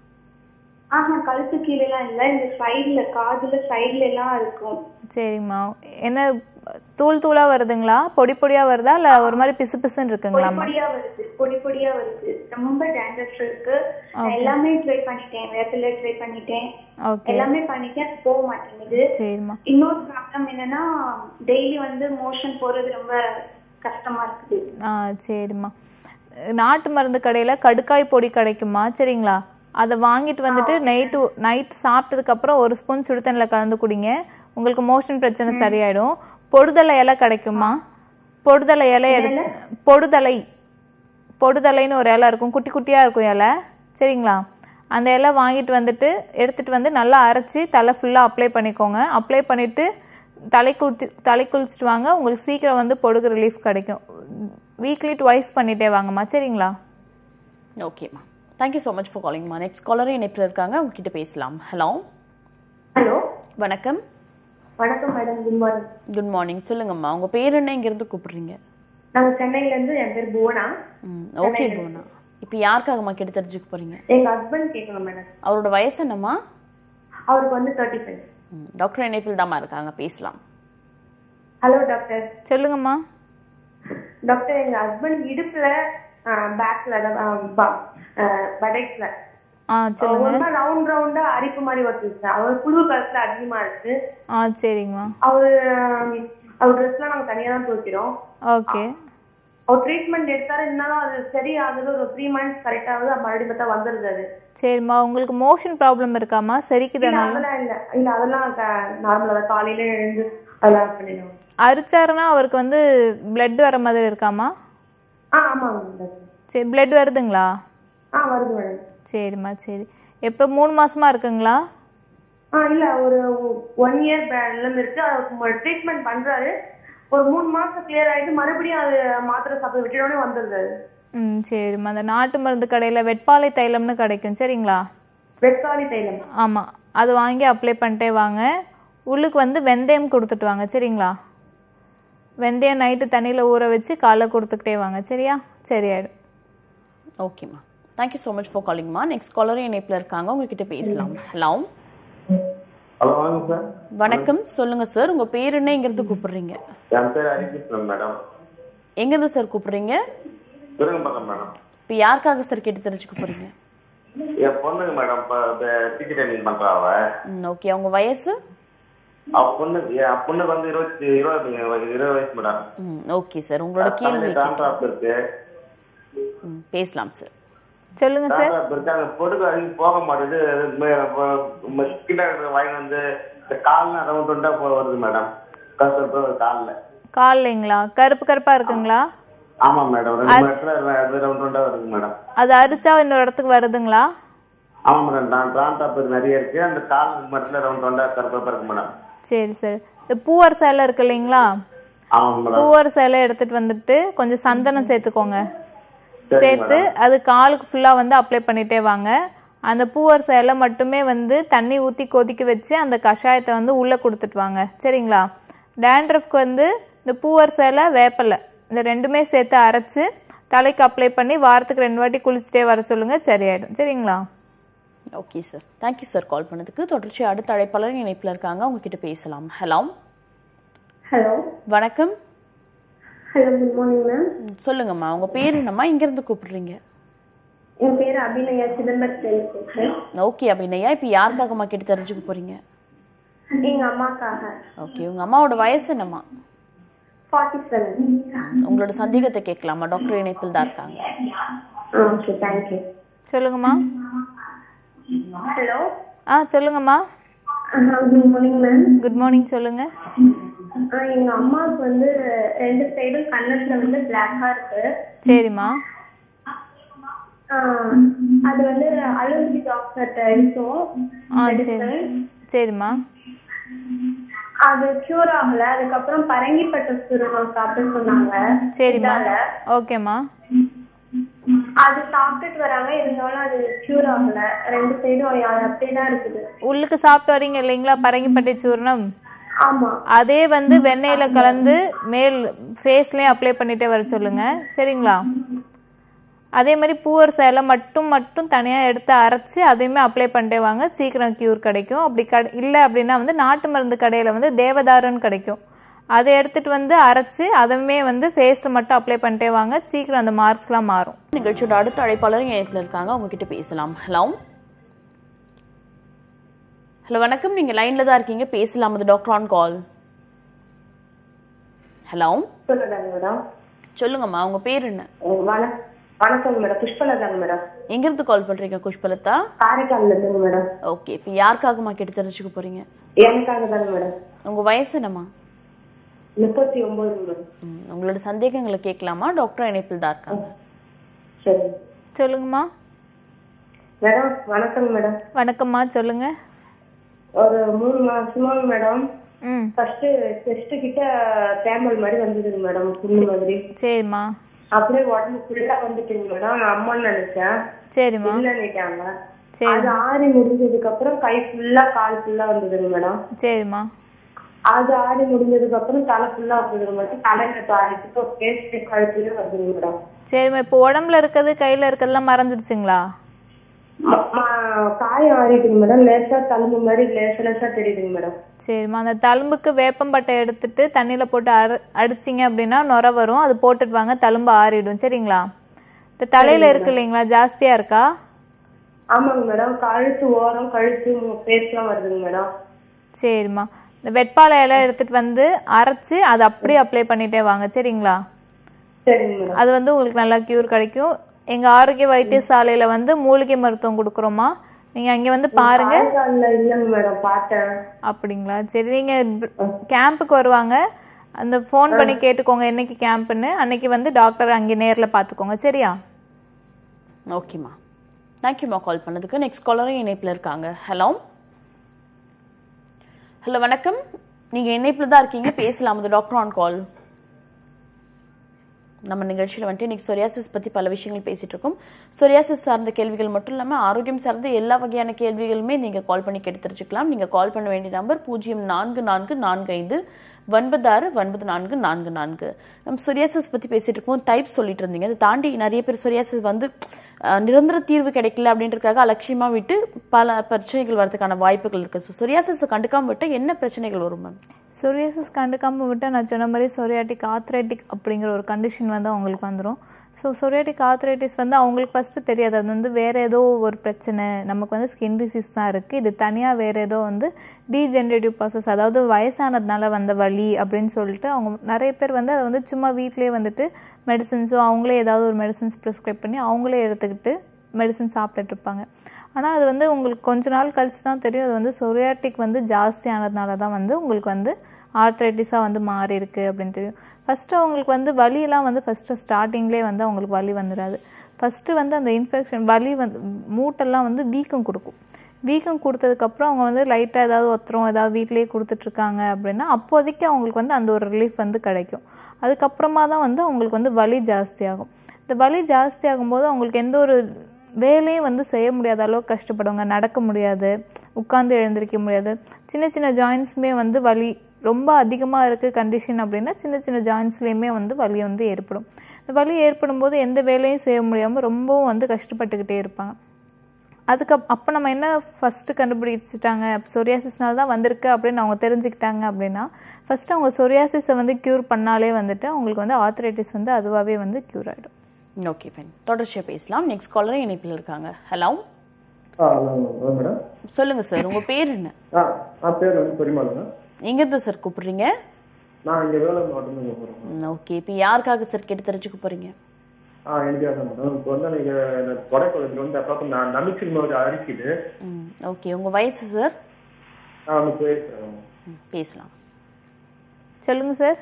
ஆஹா கழுத்து கீழே எல்லாம் இல்ல இந்த சைடுல காதுல சைடுல எல்லாம் இருக்கும் சரிங்கம்மா என்ன தூள் தூளாக வருதுங்களா பொடி பொடியாக வருதா இல்லை ஒரு மாதிரி பிசு பிசுன்னு பொடி இருக்குங்களாம்மா பொடியா வருது பொடி பொடியா வருது ரொம்ப டேண்ட்ரஃப் இருக்கு நான் எல்லாமே ட்ரை பண்ணிட்டேன் வேப்பில ட்ரை பண்ணிட்டேன் ஓகே எல்லாமே பண்ணிட்டேன் அது போக மாட்டேங்குது சரிம்மா இன்னொரு ப்ராப்ளம் என்னன்னா டெய்லி வந்து மோஷன் போறது ரொம்ப கஷ்டமா இருக்குது ஆ சரிம்மா நாட்டு மருந்து கடையில் கடுக்காய் பொடி கிடைக்குமா சரிங்களா அதை வாங்கிட்டு வந்துட்டு நைட்டு நைட் சாப்பிட்டதுக்கப்புறம் ஒரு ஸ்பூன் சுடுதண்ணில் கலந்து குடிங்க உங்களுக்கு மோஷன் பிரச்சனை சரியாயிடும் பொடுதலை இலை கிடைக்குமா பொடுதலை இலை எடு பொடுதலை பொடுதலைன்னு ஒரு இலை இருக்கும் குட்டி குட்டியாக இருக்கும் இலை சரிங்களா அந்த இலை வாங்கிட்டு வந்துட்டு எடுத்துட்டு வந்து நல்லா அரைச்சி தலை ஃபுல்லாக அப்ளை பண்ணிக்கோங்க அப்ளை பண்ணிட்டு தலை குளித்து தலை குளிச்சுட்டு வாங்க உங்களுக்கு சீக்கிரம் வந்து பொடுகு ரிலீஃப் கிடைக்கும் வீக்லி ட்வைஸ் பண்ணிட்டே வாங்கம்மா சரிங்களா ஓகேம்மா தேங்க்யூ ஸோ மச் ஃபார் காலிங்மா நெக்ஸ்ட் காலரும் இணைப்பில் இருக்காங்க உங்ககிட்ட பேசலாம் ஹலோ ஹலோ வணக்கம் வணக்கம் madam good morning good morning சொல்லுங்கம்மா உங்க பேர் என்ன இங்கிருந்து கூப்பிடுறீங்க நாங்க சென்னையில இருந்து என் பேர் புவனா ம் ஓகே போனா இப்போ யாருக்காகம்மா கேட்டு தெரிஞ்சுக்க போறீங்க எங்க ஹஸ்பண்ட் கேட்கணும் மேடம் அவரோட வயசு என்னம்மா அவருக்கு வந்து தேர்ட்டி ஃபைவ் ம், டாக்டர் இணைப்பில் தாம்மா இருக்காங்க பேசலாம் ஹலோ டாக்டர் சொல்லுங்கம்மா டாக்டர் எங்க ஹஸ்பண்ட் இடுப்புல பேக்ல படைக்ல ஆ சொல்லுங்க ஒரு மாதிரி ரவுண்ட் ரவுண்டா அரிப்பு மாதிரி வந்துச்சு அவர் குளிர் காலத்துல அதிகமா இருக்கு ஆ சரிங்கம்மா அவரு ஆம், அவர் ட்ரெஸ்லாம் நாங்க தனியா தான் துவைக்கிறோம் ஓகே அவர் ட்ரீட்மெண்ட் எடுத்தாரு இருந்தாலும் அது சரி ஆகுது ஒரு த்ரீ மந்த்ஸ் கரெக்ட் ஆகுது மறுபடியும் பார்த்தா வந்துருது அது சரிம்மா உங்களுக்கு மோஷன் ப்ராப்ளம் இருக்காம்மா இல்ல சரிக்குதானா அதெல்லாம் இல்ல இல்ல அதெல்லாம் நார்மலா தான் காலையில எழுந்து அதெல்லாம் பண்ணிடுவோம் அரிச்சாருன்னா அவருக்கு வந்து blood வர மாதிரி இருக்காமா ஆ ஆமாங்க டாக்டர் சரி blood வருதுங்களா ஆ வருது மேடம் சரிம்மா சரி எப்போ மூணு மாசமா இருக்குங்களா ஆ இல்ல ஒரு ஒன் இயர் பேக்ல இருக்கு அவர் ட்ரீட்மெண்ட் பண்றாரு ஒரு மூணு மாசம் கிளியர் ஆயிட்டு மறுபடியும் அது மாத்திரை சாப்பிட விட்டுடனே வந்துருது அது. ம் சரிம்மா அந்த நாட்டு மருந்து கடையில் வெட்பாலை தைலம்னு கிடைக்கும் சரிங்களா வெட்காலி தைலம் ஆமாம் அது வாங்கி அப்ளை பண்ணிட்டே வாங்க உள்ளுக்கு வந்து வெந்தயம் கொடுத்துட்டு வாங்க சரிங்களா வெந்தயம் நைட்டு தண்ணியில் ஊற வச்சு காலைல கொடுத்துக்கிட்டே வாங்க சரியா சரியாயிடும் ஓகேம்மா தேங்க்யூ ஸோ மச் ஃபார் காலிங்மா நெக்ஸ்ட் காலரும் இணைப்பில் இருக்காங்க உங்ககிட்ட பேசலாம் ஹலோ ஹலோ வாங்க சார் வணக்கம் சொல்லுங்க சார் உங்க பேர் என்ன எங்கிருந்து கூப்பிடுறீங்க என் பேர் ஹரிகிருஷ்ணன் மேடம் எங்கிருந்து சார் கூப்பிடுறீங்க திருங்கம்பக்கம் மேடம் இப்போ யாருக்காக சார் கேட்டு தெரிஞ்சுக்க போறீங்க என் பொண்ணுங்க மேடம் இப்போ டீச்சர் ட்ரைனிங் பண்றா அவ ம் ஓகே அவங்க வயசு அவ பொண்ணுக்கு என் பொண்ணுக்கு வந்து இருபத்தி இருபது இருபது வயசு மேடம் ம் ஓகே சார் உங்களோட கேள்வி டான்ட்ராப் இருக்கு ம் பேசலாம் சார் சொல்லுங்க சார் டாக்டர் இருக்காங்க பொடுகு அதிகம் போக மாட்டேது கிட்ட வாங்கி வந்து இந்த கால்லாம் ரவுண்ட் ரவுண்டா போ வருது மேடம் கருப்பு காலில் கால்லைங்களா கருப்பு கருப்பா இருக்குங்களா ஆமா மேடம் ரெண்டு இடத்துல ரவுண்ட் ரவுண்டா வருது மேடம் அது அரிச்சா இன்னொரு இடத்துக்கு வருதுங்களா ஆமா மேடம் நான் டிரான்டாப் நிறைய இருக்கு அந்த கால் மரத்துல ரவுண்ட் ரவுண்டா கருப்பா இருக்கு மேடம் சரி சரி இந்த பூவர் சேலை இருக்கு இல்லைங்களா ஆமா மேடம் பூவர் சேலை எடுத்துட்டு வந்துட்டு கொஞ்சம் சந்தனம் சேர்த்துக்கோங்க சரி சேர்த்து அது காலுக்கு ஃபுல்லா வந்து அப்ளை பண்ணிட்டே வாங்க அந்த பூவர் சேலை மட்டுமே வந்து தண்ணி ஊத்தி கொதிக்க வச்சு அந்த கஷாயத்தை வந்து உள்ள கொடுத்துட்டு வாங்க சரிங்களா டேண்ட்ரஃப்க்கு வந்து இந்த பூவர் சேலை வேப்பலை இந்த ரெண்டுமே சேர்த்து அரைச்சு தலைக்கு அப்ளை பண்ணி வாரத்துக்கு ரெண்டு வாட்டி குளிச்சுட்டே வர சொல்லுங்க சரியாயிடும் சரிங்களா okay sir thank you sir call பண்ணதுக்கு தொடர்ச்சி அடுத்த அழைப்பாளர் இணைப்பில் இருக்காங்க உங்ககிட்ட பேசலாம் ஹலோ ஹலோ வணக்கம் ஹலோ குட் மார்னிங் மேம் ம், சொல்லுங்கம்மா உங்க பேர் என்னம்மா இருந்து கூப்பிடுறீங்க என் பேர் அபிநயா சிதம்பரத்தில் பேசுறேன் ஓகே அப்படின்னையா இப்போ யாருக்காகம்மா கேட்டு தெரிஞ்சுக்க போறீங்க எங்க அம்மாக்காக ஓகே உங்க அம்மாவோட வயசு என்னம்மா ஃபார்ட்டி செவன் உங்களோட சந்தேகத்தை கேட்கலாமா டாக்டர் இணைப்பில் தான் இருக்காங்க ஓகே தேங்க்யூ சொல்லுங்கம்மா ஹலோ ஆ சொல்லுங்கம்மா good morning ma'am good morning சொல்லுங்க எங்க அம்மாவுக்கு வந்து ரெண்டு சைடும் கன்னத்துல வந்து பிளாக்கா இருக்கு சரிம்மா ஆஹ் அது வந்து அலோபதி டாக்டர்கிட்ட எடுத்தோம் ஆ சரி சரிம்மா அது கியூர் ஆகல அதுக்கப்புறம் பரங்கிப்பட்ட சுரகம் சாப்பிட சொன்னாங்க சரிம்மா இதால. ஓகேம்மா அது சாப்பிட்டுட்டு வராங்க இருந்தாலும் அது கியூர் ஆகல ரெண்டு சைடும் அப்படியே தான் இருக்குது உள்ளுக்கு சாப்பிட்டு வரீங்க இல்லைங்களா பரங்கிப்பட்டை சூர்ணம் ஆமா அதே வந்து வெண்ணெயில கலந்து மேல் ஃபேஸ்லயும் அப்ளை பண்ணிட்டே வர சொல்லுங்க சரிங்களா அதே மாதிரி பூவர் சேலை மட்டும் மட்டும் தனியா எடுத்து அரைச்சு அதையுமே அப்ளை பண்ணிட்டே வாங்க சீக்கிரம் கியூர் கிடைக்கும் அப்படி கட இல்லை அப்படின்னா வந்து நாட்டு மருந்து கடையில வந்து தேவதாருன்னு கிடைக்கும் அதை எடுத்துட்டு வந்து அரைச்சு அதுவுமே வந்து ஃபேஸ்ல மட்டும் அப்ளை பண்ணிட்டே வாங்க சீக்கிரம் அந்த மார்க்ஸ்லாம் மாறும் நிகழ்ச்சியோட அடுத்த அழைப்பாளர் இணைப்பில் இருக்காங்க உங்ககிட்ட பேசலாம் ஹலோ ஹலோ வணக்கம் நீங்க லைன்ல தான் இருக்கீங்க பேசலாம் அது டாக்டர் ஆன் கால் ஹலோ சொல்லுங்க மேடம் சொல்லுங்கம்மா உங்க பேர் என்ன வணக்கம் வணக்கம் மேடம் புஷ்பலதாங்க மேடம் எங்கிருந்து கால் பண்றீங்க குஷ்பலதா காரைக்கால்ல இருந்துங்க மேடம் ஓகே இப்போ யாருக்காகம்மா கேட்டு தெரிஞ்சுக்க போறீங்க எனக்காக தாங்க மேடம் உங்க வயசு என்னம்மா முப்பத்தி ஒன்பது மேடம் ம், உங்களோட சந்தேகங்களை கேட்கலாமா டாக்டர் இணைப்பில் தான் இருக்காங்க சரி சொல்லுங்கம்மா மேடம் வணக்கம் மேடம் வணக்கம்மா சொல்லுங்க ஒரு மூணு மாசமா மேடம் ம் ஃபர்ஸ்ட் செஸ்ட் கிட்ட தேமல் மாதிரி வந்ததுங்க மேடம் புண்ணு மாதிரி சரிம்மா அப்படியே உடம்பு ஃபுல்லா வந்துட்டுங்க மேடம் நான் அம்மான்னு நினைச்சேன் சரிம்மா இல்லன்னுட்டாங்க சரி அது ஆறி முடிஞ்சதுக்கு அப்புறம் கை ஃபுல்லா கால் ஃபுல்லா வந்ததுங்க மேடம் சரிம்மா அது ஆடி முடிஞ்சதுக்கு அப்புறம் தலை ஃபுல்லா வந்ததுங்க மேடம் தலையில தாரிட்டு பேஸ்ட் கழுத்துல வந்ததுங்க மேடம் சரிம்மா இப்போ உடம்புல இருக்கிறது கையில இருக்கிறதெல்லாம் மறந்துடுச்சுங்களா ம- ம- காயம் ஆறிட்டுங்க மேடம் லேசா தழும்பு மாதிரி லேசா லேசா தெரியுதுங்க மேடம் சரிம்மா அந்த தழும்புக்கு வேப்பம்பட்டை எடுத்துட்டு தண்ணியில போட்டு அரு அடிச்சிங்க அப்படின்னா நுர வரும் அது போட்டுட்டு வாங்க தழும்பு ஆறிடும் சரிங்களா இந்த தலையில இருக்கு இல்லைங்களா ஜாஸ்தியா இருக்கா ஆமாங்க மேடம் கழுத்து ஓரம் கழுத்து பேஸ்லாம் வருதுங்க மேடம் சரிம்மா இந்த வெட்பாலை இலை எடுத்துட்டு வந்து அரைச்சு அதை அப்படியே அப்ளை பண்ணிட்டே வாங்க சரிங்களா சரிங்க மேடம் அது வந்து உங்களுக்கு நல்லா கியூர் கிடைக்கும் எங்க ஆரோக்கிய வைத்தியசாலையில வந்து மூலிகை மருத்துவம் கொடுக்குறோமா நீங்க அங்க வந்து பாருங்க காரைக்கால்ல இல்லைங்க மேடம் பார்த்தேன் அப்படிங்களா சரி நீங்க கேம்புக்கு வருவாங்க அந்த ஃபோன் பண்ணி கேட்டுக்கோங்க என்னைக்கு கேம்ப்னு அன்னைக்கு வந்து டாக்டர் அங்கே நேர்ல பாத்துக்கோங்க சரியா ஓகேம்மா தேங்க்யூம்மா கால் பண்ணதுக்கு நெக்ஸ்ட் காலரும் இணைப்பில் இருக்காங்க ஹலோ ஹலோ வணக்கம் நீங்க இணைப்பில் தான் இருக்கீங்க பேசலாம் அது டாக்டர் ஆன் கால் நம்ம நிகழ்ச்சியில் வந்துட்டு இன்னைக்கு சொரியாசிஸ் பற்றி பல விஷயங்கள் பேசிட்டு இருக்கோம் சொரியாசிஸ் சார்ந்த கேள்விகள் மட்டும் இல்லாமல் ஆரோக்கியம் சார்ந்த எல்லா வகையான கேள்விகளுமே நீங்கள் கால் பண்ணி கேட்டு தெரிஞ்சுக்கலாம் நீங்கள் கால் பண்ண வேண்டிய நம்பர் பூஜ்ஜியம் நான்கு நான்கு நான்கு ஐந்து ஒன்பது ஆறு ஒன்பது நான்கு நான்கு நான்கு நம்ம சொரியாசிஸ் பற்றி பேசிட்டு இருக்கோம் டைப் சொல்லிட்டு இருந்தீங்க அதை தாண்டி நிறைய பேர் சொரியாசிஸ் வந்து அஹ், நிரந்தர தீர்வு கிடைக்கல அப்படின்றதுக்காக அலட்சியமா விட்டு பல பிரச்சனைகள் வரதுக்கான வாய்ப்புகள் இருக்கு ஸோ சொரியாசிஸை கண்டுக்காம விட்டா என்ன பிரச்சனைகள் வரும் மேம் சொரியாசிஸ் கண்டுக்காம விட்டா நான் சொன்ன மாதிரி சொரியாட்டிக் ஆத்ரைட்டிக் அப்படிங்கிற ஒரு கண்டிஷன் வந்து அவங்களுக்கு வந்துடும் ஸோ சொரியாட்டிக் ஆத்ரைட்டிஸ் வந்து அவங்களுக்கு ஃபஸ்ட்டு தெரியாது அது வந்து வேற ஏதோ ஒரு பிரச்சனை நமக்கு வந்து ஸ்கின் டிசீஸ் தான் இருக்குது இது தனியாக வேற ஏதோ வந்து டீஜென்ரேட்டிவ் ப்ராசஸ் அதாவது வயசானதுனால வந்த வலி அப்படின்னு சொல்லிட்டு அவங்க நிறைய பேர் வந்து அதை வந்து சும்மா வீட்டிலேயே வந்துட்டு மெடிசன்ஸோ அவங்களே ஏதாவது ஒரு மெடிசன்ஸ் ப்ரிஸ்கிரைப் பண்ணி அவங்களே எடுத்துக்கிட்டு மெடிசன் சாப்பிட்டுட்டு இருப்பாங்க ஆனால் அது வந்து உங்களுக்கு கொஞ்ச நாள் கழிச்சு தான் தெரியும் அது வந்து சொரியாட்டிக் வந்து ஜாஸ்தியானதுனால தான் வந்து உங்களுக்கு வந்து ஆர்த்ரைட்டிஸாக வந்து மாறி இருக்கு அப்படின்னு தெரியும் ஃபஸ்ட்டு அவங்களுக்கு வந்து வலியெல்லாம் வந்து ஃபஸ்ட்டு ஸ்டார்டிங்லேயே வந்து அவங்களுக்கு வலி வந்துடாது ஃபஸ்ட்டு வந்து அந்த இன்ஃபெக்ஷன் வலி வந்து மூட்டெல்லாம் வந்து வீக்கம் கொடுக்கும் வீக்கம் கொடுத்ததுக்கப்புறம் அவங்க வந்து லைட்டாக ஏதாவது ஒத்துறோம் ஏதாவது வீட்டிலேயே கொடுத்துட்ருக்காங்க அப்படின்னா அப்போதைக்கு அவங்களுக்கு வந்து அந்த ஒரு ரிலீஃப் வந்து கிடைக்கும் அதுக்கப்புறமா தான் வந்து அவங்களுக்கு வந்து வலி ஜாஸ்தியாகும் இந்த வலி ஜாஸ்தி ஆகும்போது அவங்களுக்கு எந்த ஒரு வேலையும் வந்து செய்ய முடியாத அளவுக்கு கஷ்டப்படுவாங்க நடக்க முடியாது உட்காந்து எழுந்திருக்க முடியாது சின்ன சின்ன ஜாயின்ஸுமே வந்து வலி ரொம்ப அதிகமாக இருக்குது கண்டிஷன் அப்படின்னா சின்ன சின்ன ஜாயின்ஸ்லேயுமே வந்து வலி வந்து ஏற்படும் இந்த வலி ஏற்படும் போது எந்த வேலையும் செய்ய முடியாமல் ரொம்பவும் வந்து கஷ்டப்பட்டுக்கிட்டே இருப்பாங்க அதுக்கு அப்போ நம்ம என்ன ஃபஸ்ட்டு கண்டுபிடிச்சிட்டாங்க சொரியாசிஸ்னால தான் வந்திருக்கு அப்படின்னு அவங்க தெரிஞ்சுக்கிட்டாங்க அப்படின்னா ஃபஸ்ட்டு அவங்க சொரியாசிஸை வந்து க்யூர் பண்ணாலே வந்துட்டு அவங்களுக்கு வந்து ஆர்த்ரைட்டிஸ் வந்து அதுவாகவே வந்து க்யூர் ஆகிடும் ஓகே ஃபைன் தொடர்ச்சியாக பேசலாம் நெக்ஸ்ட் காலர் இணைப்பில் இருக்காங்க ஹலோ ஆ ஹலோ மேடம் சொல்லுங்க சார் உங்க பேர் என்ன ஆ ஆ பேர் வந்து பெருமாளுங்க எங்கேருந்து சார் கூப்பிடுறீங்க நான் இங்கே வேலை மாவட்டத்தில் போகிறேன் ஓகே இப்போ யாருக்காக சார் கேட்டு தெரிஞ்சுக்க போறீங்க ஆ எனக்கு தான் மேடம் இப்போ வந்து நீங்கள் தொலைக்குழந்தைல வந்து அப்போ நான் நம்பிக்கை மாதிரி அரிக்குது ம் ஓகே உங்க வயசு சார் ஆ அந்த பேசுகிறேன் பேசலாம் சொல்லுங்கள் சார்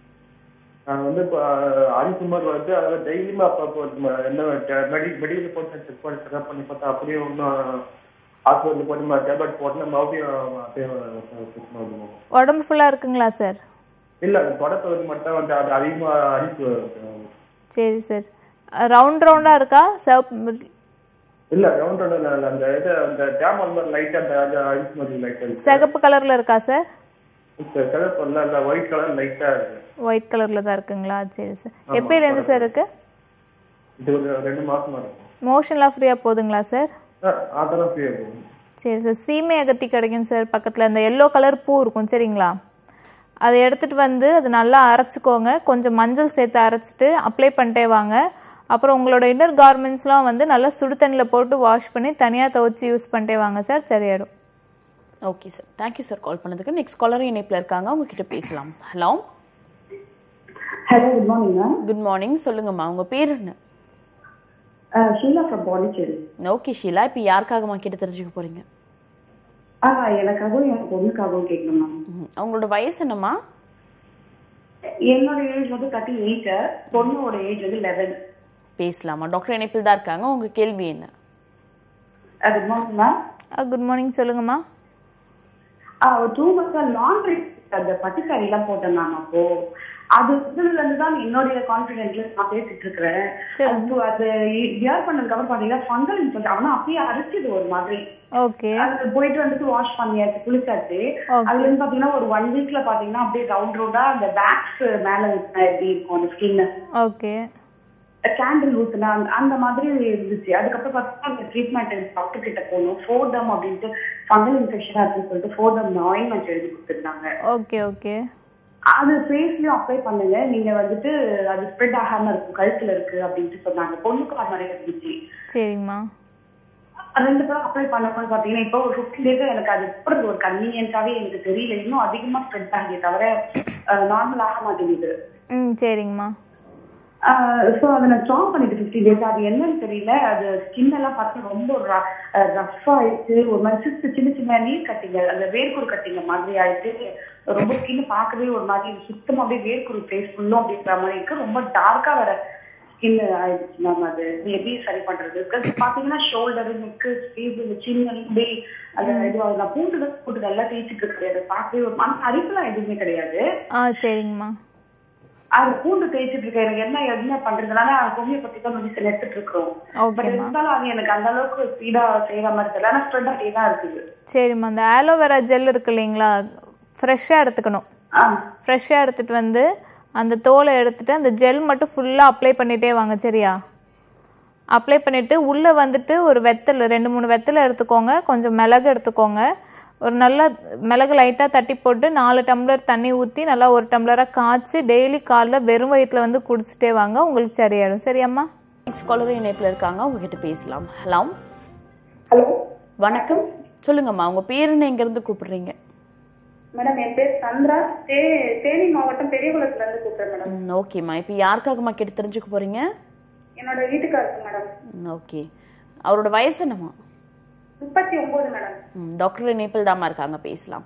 நான் வந்து இப்போ அரிப்பு மாதிரி வந்து அதில் டெய்லியுமே அப்போ அப்போ என்ன மெடி மெடிக்கல் போட்டு செக் பண்ணி செக்அப் பண்ணி பார்த்தா அப்படியே ஒன்றும் ஹாஸ்பிட்டல் போட்டு டேப்லெட் போட்டு மறுபடியும் அப்படியே சுத்தமாக இருக்கும் உடம்பு ஃபுல்லாக இருக்குங்களா சார் இல்லை அந்த தொடப்பகுதி மட்டும் வந்து அது அதிகமாக அரிப்பு இருக்கு. சரி சார் ரவுண்ட் ரவுண்டாக இருக்கா சிவப்பு இல்ல ரவுண்ட் ரவுண்ட் அந்த இது அந்த டேம் மாதிரி லைட்டா அந்த அந்த ஐஸ் மாதிரி லைட்டா இருக்கு சிகப்பு கலரில் இருக்கா சார் சிகப்பு இல்ல இல்ல ஒயிட் கலர் லைட்டா இருக்கு ஒயிட் கலரில் தான் இருக்குங்களா சரி சார் எப்பயிலேருந்து சார் இருக்குது இது ஒரு ரெண்டு மாசமா இருக்கும் மோஷன்லாம் ஃப்ரீயாக போகுதுங்களா சார் ஆ, அதெல்லாம் ஃப்ரீயா இருக்கும் சரி சார் சீமை அகத்தி கிடைக்கும் சார் பக்கத்தில் அந்த எல்லோ கலர் பூ இருக்கும் சரிங்களா அதை எடுத்துகிட்டு வந்து அது நல்லா அரைச்சிக்கோங்க கொஞ்சம் மஞ்சள் சேர்த்து அரைச்சிட்டு அப்ளை பண்ணிட்டே வாங்க அப்புறம் உங்களோட இன்னர் கார்மெண்ட்ஸ்லாம் வந்து நல்லா சுடு தண்ணியில் போட்டு வாஷ் பண்ணி தனியாக துவைச்சி யூஸ் பண்ணிட்டே வாங்க சார் சரியாயிடும் okay sir thank you sir call பண்ணதுக்கு நெக்ஸ்ட் காலர் இணைப்பில் இருக்காங்க உங்ககிட்ட பேசலாம் hello hello good morning ma'am good morning சொல்லுங்கம்மா உங்க பேர் என்ன ஷீலா ஃப்ரம் பாண்டிச்சேரி ஓகே ஷீலா இப்போ யாருக்காகம்மா கேட்டு தெரிஞ்சுக்க போறீங்க ஆ எனக்காகவும் என் பொண்ணுக்காகவும் கேட்கணும் மேம் ம், அவங்களோட வயசு என்னம்மா என்னோட ஏஜ் வந்து தேர்ட்டி எயிட் பொண்ணோட ஏஜ் வந்து லெவன் பேசலாமா டாக்டர் இணைப்பில் தான் இருக்காங்க உங்க கேள்வி என்ன good morning ma'am good morning சொல்லுங்கம்மா ஒரு டூ மந்த்ஸா லாண்ட்ரி அந்த பட்டுக்காரி எல்லாம் போட்டேன் மேம் அப்போ அது இதுல இருந்து தான் என்னுடைய கான்பிடென்ட்ல நான் பேசிட்டு இருக்கிறேன் அது அது வியர் பண்ணதுக்கு அப்புறம் பாத்தீங்கன்னா ஃபங்கல் இன்ஃபெக்ஷன் அவனா அப்படியே அரைச்சிது ஒரு மாதிரி ஓகே அது போயிட்டு வந்துட்டு வாஷ் பண்ணியாச்சு குளிச்சாச்சு Okay. அதுல இருந்து பாத்தீங்கன்னா ஒரு ஒன் வீக்ல பாத்தீங்கன்னா அப்படியே ரவுண்ட் ரவுண்டா அந்த பேக்ஸ் மேல ஊத்தினா எப்படி இருக்கும் அந்த ஸ்கின் ஓகே கேண்டில் ஊத்துனா அந்த- அந்த மாதிரி இருந்துச்சு அதுக்கப்புறம் பார்த்தா அந்த ட்ரீட்மெண்ட் டாக்டர் கிட்ட போகணும் ஃபோர்டம் அப்படின்ட்டு ஃபங்கல் இன்ஃபெக்ஷனா இருக்குன்னு சொல்லிட்டு ஃபோர்டம் ஆயின்மெண்ட் எழுதி கொடுத்துருந்தாங்க ஓகே ஓகே அது ஃபேஸ்லயும் அப்ளை பண்ணுங்க நீங்க வந்துட்டு அது ஸ்ப்ரெட் ஆகாம இருக்கும் கழுத்துல இருக்கு அப்படின்ட்டு சொன்னாங்க பொண்ணுக்கு அது மாதிரி இருந்துச்சு சரிங்கம்மா ரெண்டு பேரும் அப்ளை பண்ணும்போது பாத்தீங்கன்னா இப்போ ஒரு ஃபிஃப்டி டேஸ் எனக்கு அது எப்படி ஒரு கன்வீனியன்ஸாவே எனக்கு தெரியல இன்னும் அதிகமா ஸ்ப்ரெட் ஆகிய தவிர நார்மல் ஆக மாட்டேங்குது ம் சரிங்கம்மா ஸோ அதை நான் ஸ்டாப் பண்ணிட்டு ஃபிஃப்டி டேஸ் அது என்னன்னு தெரியல அது ஸ்கின் எல்லாம் பார்த்தா ரொம்ப ரஃப் ஆயிடுச்சு ஒரு மாதிரி சிஸ்ட் சின்ன சின்ன நீர் கட்டிங்க அந்த வேர்க்குரு கட்டிங்க மாதிரி ஆயிட்டு ரொம்ப ஸ்கின் பார்க்கவே ஒரு மாதிரி சுத்தமா அப்படியே வேர்க்குரு ஃபேஸ் ஃபுல்லும் அப்படின்ற மாதிரி இருக்கு ரொம்ப டார்க்கா வர ஸ்கின் ஆயிடுச்சு மேம் அது இது எப்படி சரி பண்றது Because பாத்தீங்கன்னா ஷோல்டர் நெக்கு ஸ்லீவ் இந்த சின்ன அப்படியே அந்த இது நான் பூண்டு போட்டு நல்லா தேய்ச்சிட்டு இருக்கிறேன் அதை பார்க்கவே ஒரு அந்த அரிப்புலாம் எதுவுமே கிடையாது ஆ சரிங்கம்மா அது பூண்டு தேய்ச்சிட்டு இருக்கேன் எனக்கு என்ன என்ன பண்றதுனால ஹோமியோபதி தான் மெடிசன் எடுத்துட்டு இருக்கோம் பட் ஓகேம்மா இருந்தாலும் அது எனக்கு அந்த அளவுக்கு ஸ்பீடா செய்யற மாதிரி தெரியல ஆனா ஸ்ப்ரெட் ஆகிட்டே தான் இருக்குது சரிம்மா அந்த ஆலோவேரா ஜெல் இருக்கு இல்லைங்களா ஃப்ரெஷ்ஷாக எடுத்துக்கணும் ஆ ஃப்ரெஷ்ஷாக எடுத்துட்டு வந்து அந்த தோலை எடுத்துட்டு அந்த ஜெல் மட்டும் ஃபுல்லாக அப்ளை பண்ணிட்டே வாங்க சரியா அப்ளை பண்ணிட்டு உள்ளே வந்துட்டு ஒரு வெத்தல் ரெண்டு மூணு வெத்தலை எடுத்துக்கோங்க கொஞ்சம் மிளகு எடுத்துக்கோங்க ஒரு நல்ல மிளகு லைட்டாக தட்டி போட்டு நாலு டம்ளர் தண்ணி ஊற்றி நல்லா ஒரு டம்ளராக காய்ச்சி டெய்லி காலைல வெறும் வயிற்றுல வந்து குடிச்சிட்டே வாங்க உங்களுக்கு சரியாயிடும் சரியாம்மா நெக்ஸ்ட் காலர் இணைப்பில் இருக்காங்க உங்ககிட்ட பேசலாம் ஹலோ ஹலோ வணக்கம் சொல்லுங்கம்மா உங்க பேர் என்ன எங்கேருந்து கூப்பிடுறீங்க மேடம் என் பேர் சந்திரா தே தேனி மாவட்டம் பெரியகுளத்துல இருந்து கூப்பிடுறேன் மேடம் ம் ஓகேம்மா இப்போ யாருக்காகம்மா கேட்டு தெரிஞ்சுக்க போறீங்க என்னோட வீட்டுக்காருக்கு மேடம் ஓகே அவரோட வயசு என்னம்மா முப்பத்தி ஒன்பது மேடம் ம், டாக்டர் இணைப்பில் தாம்மா இருக்காங்க பேசலாம்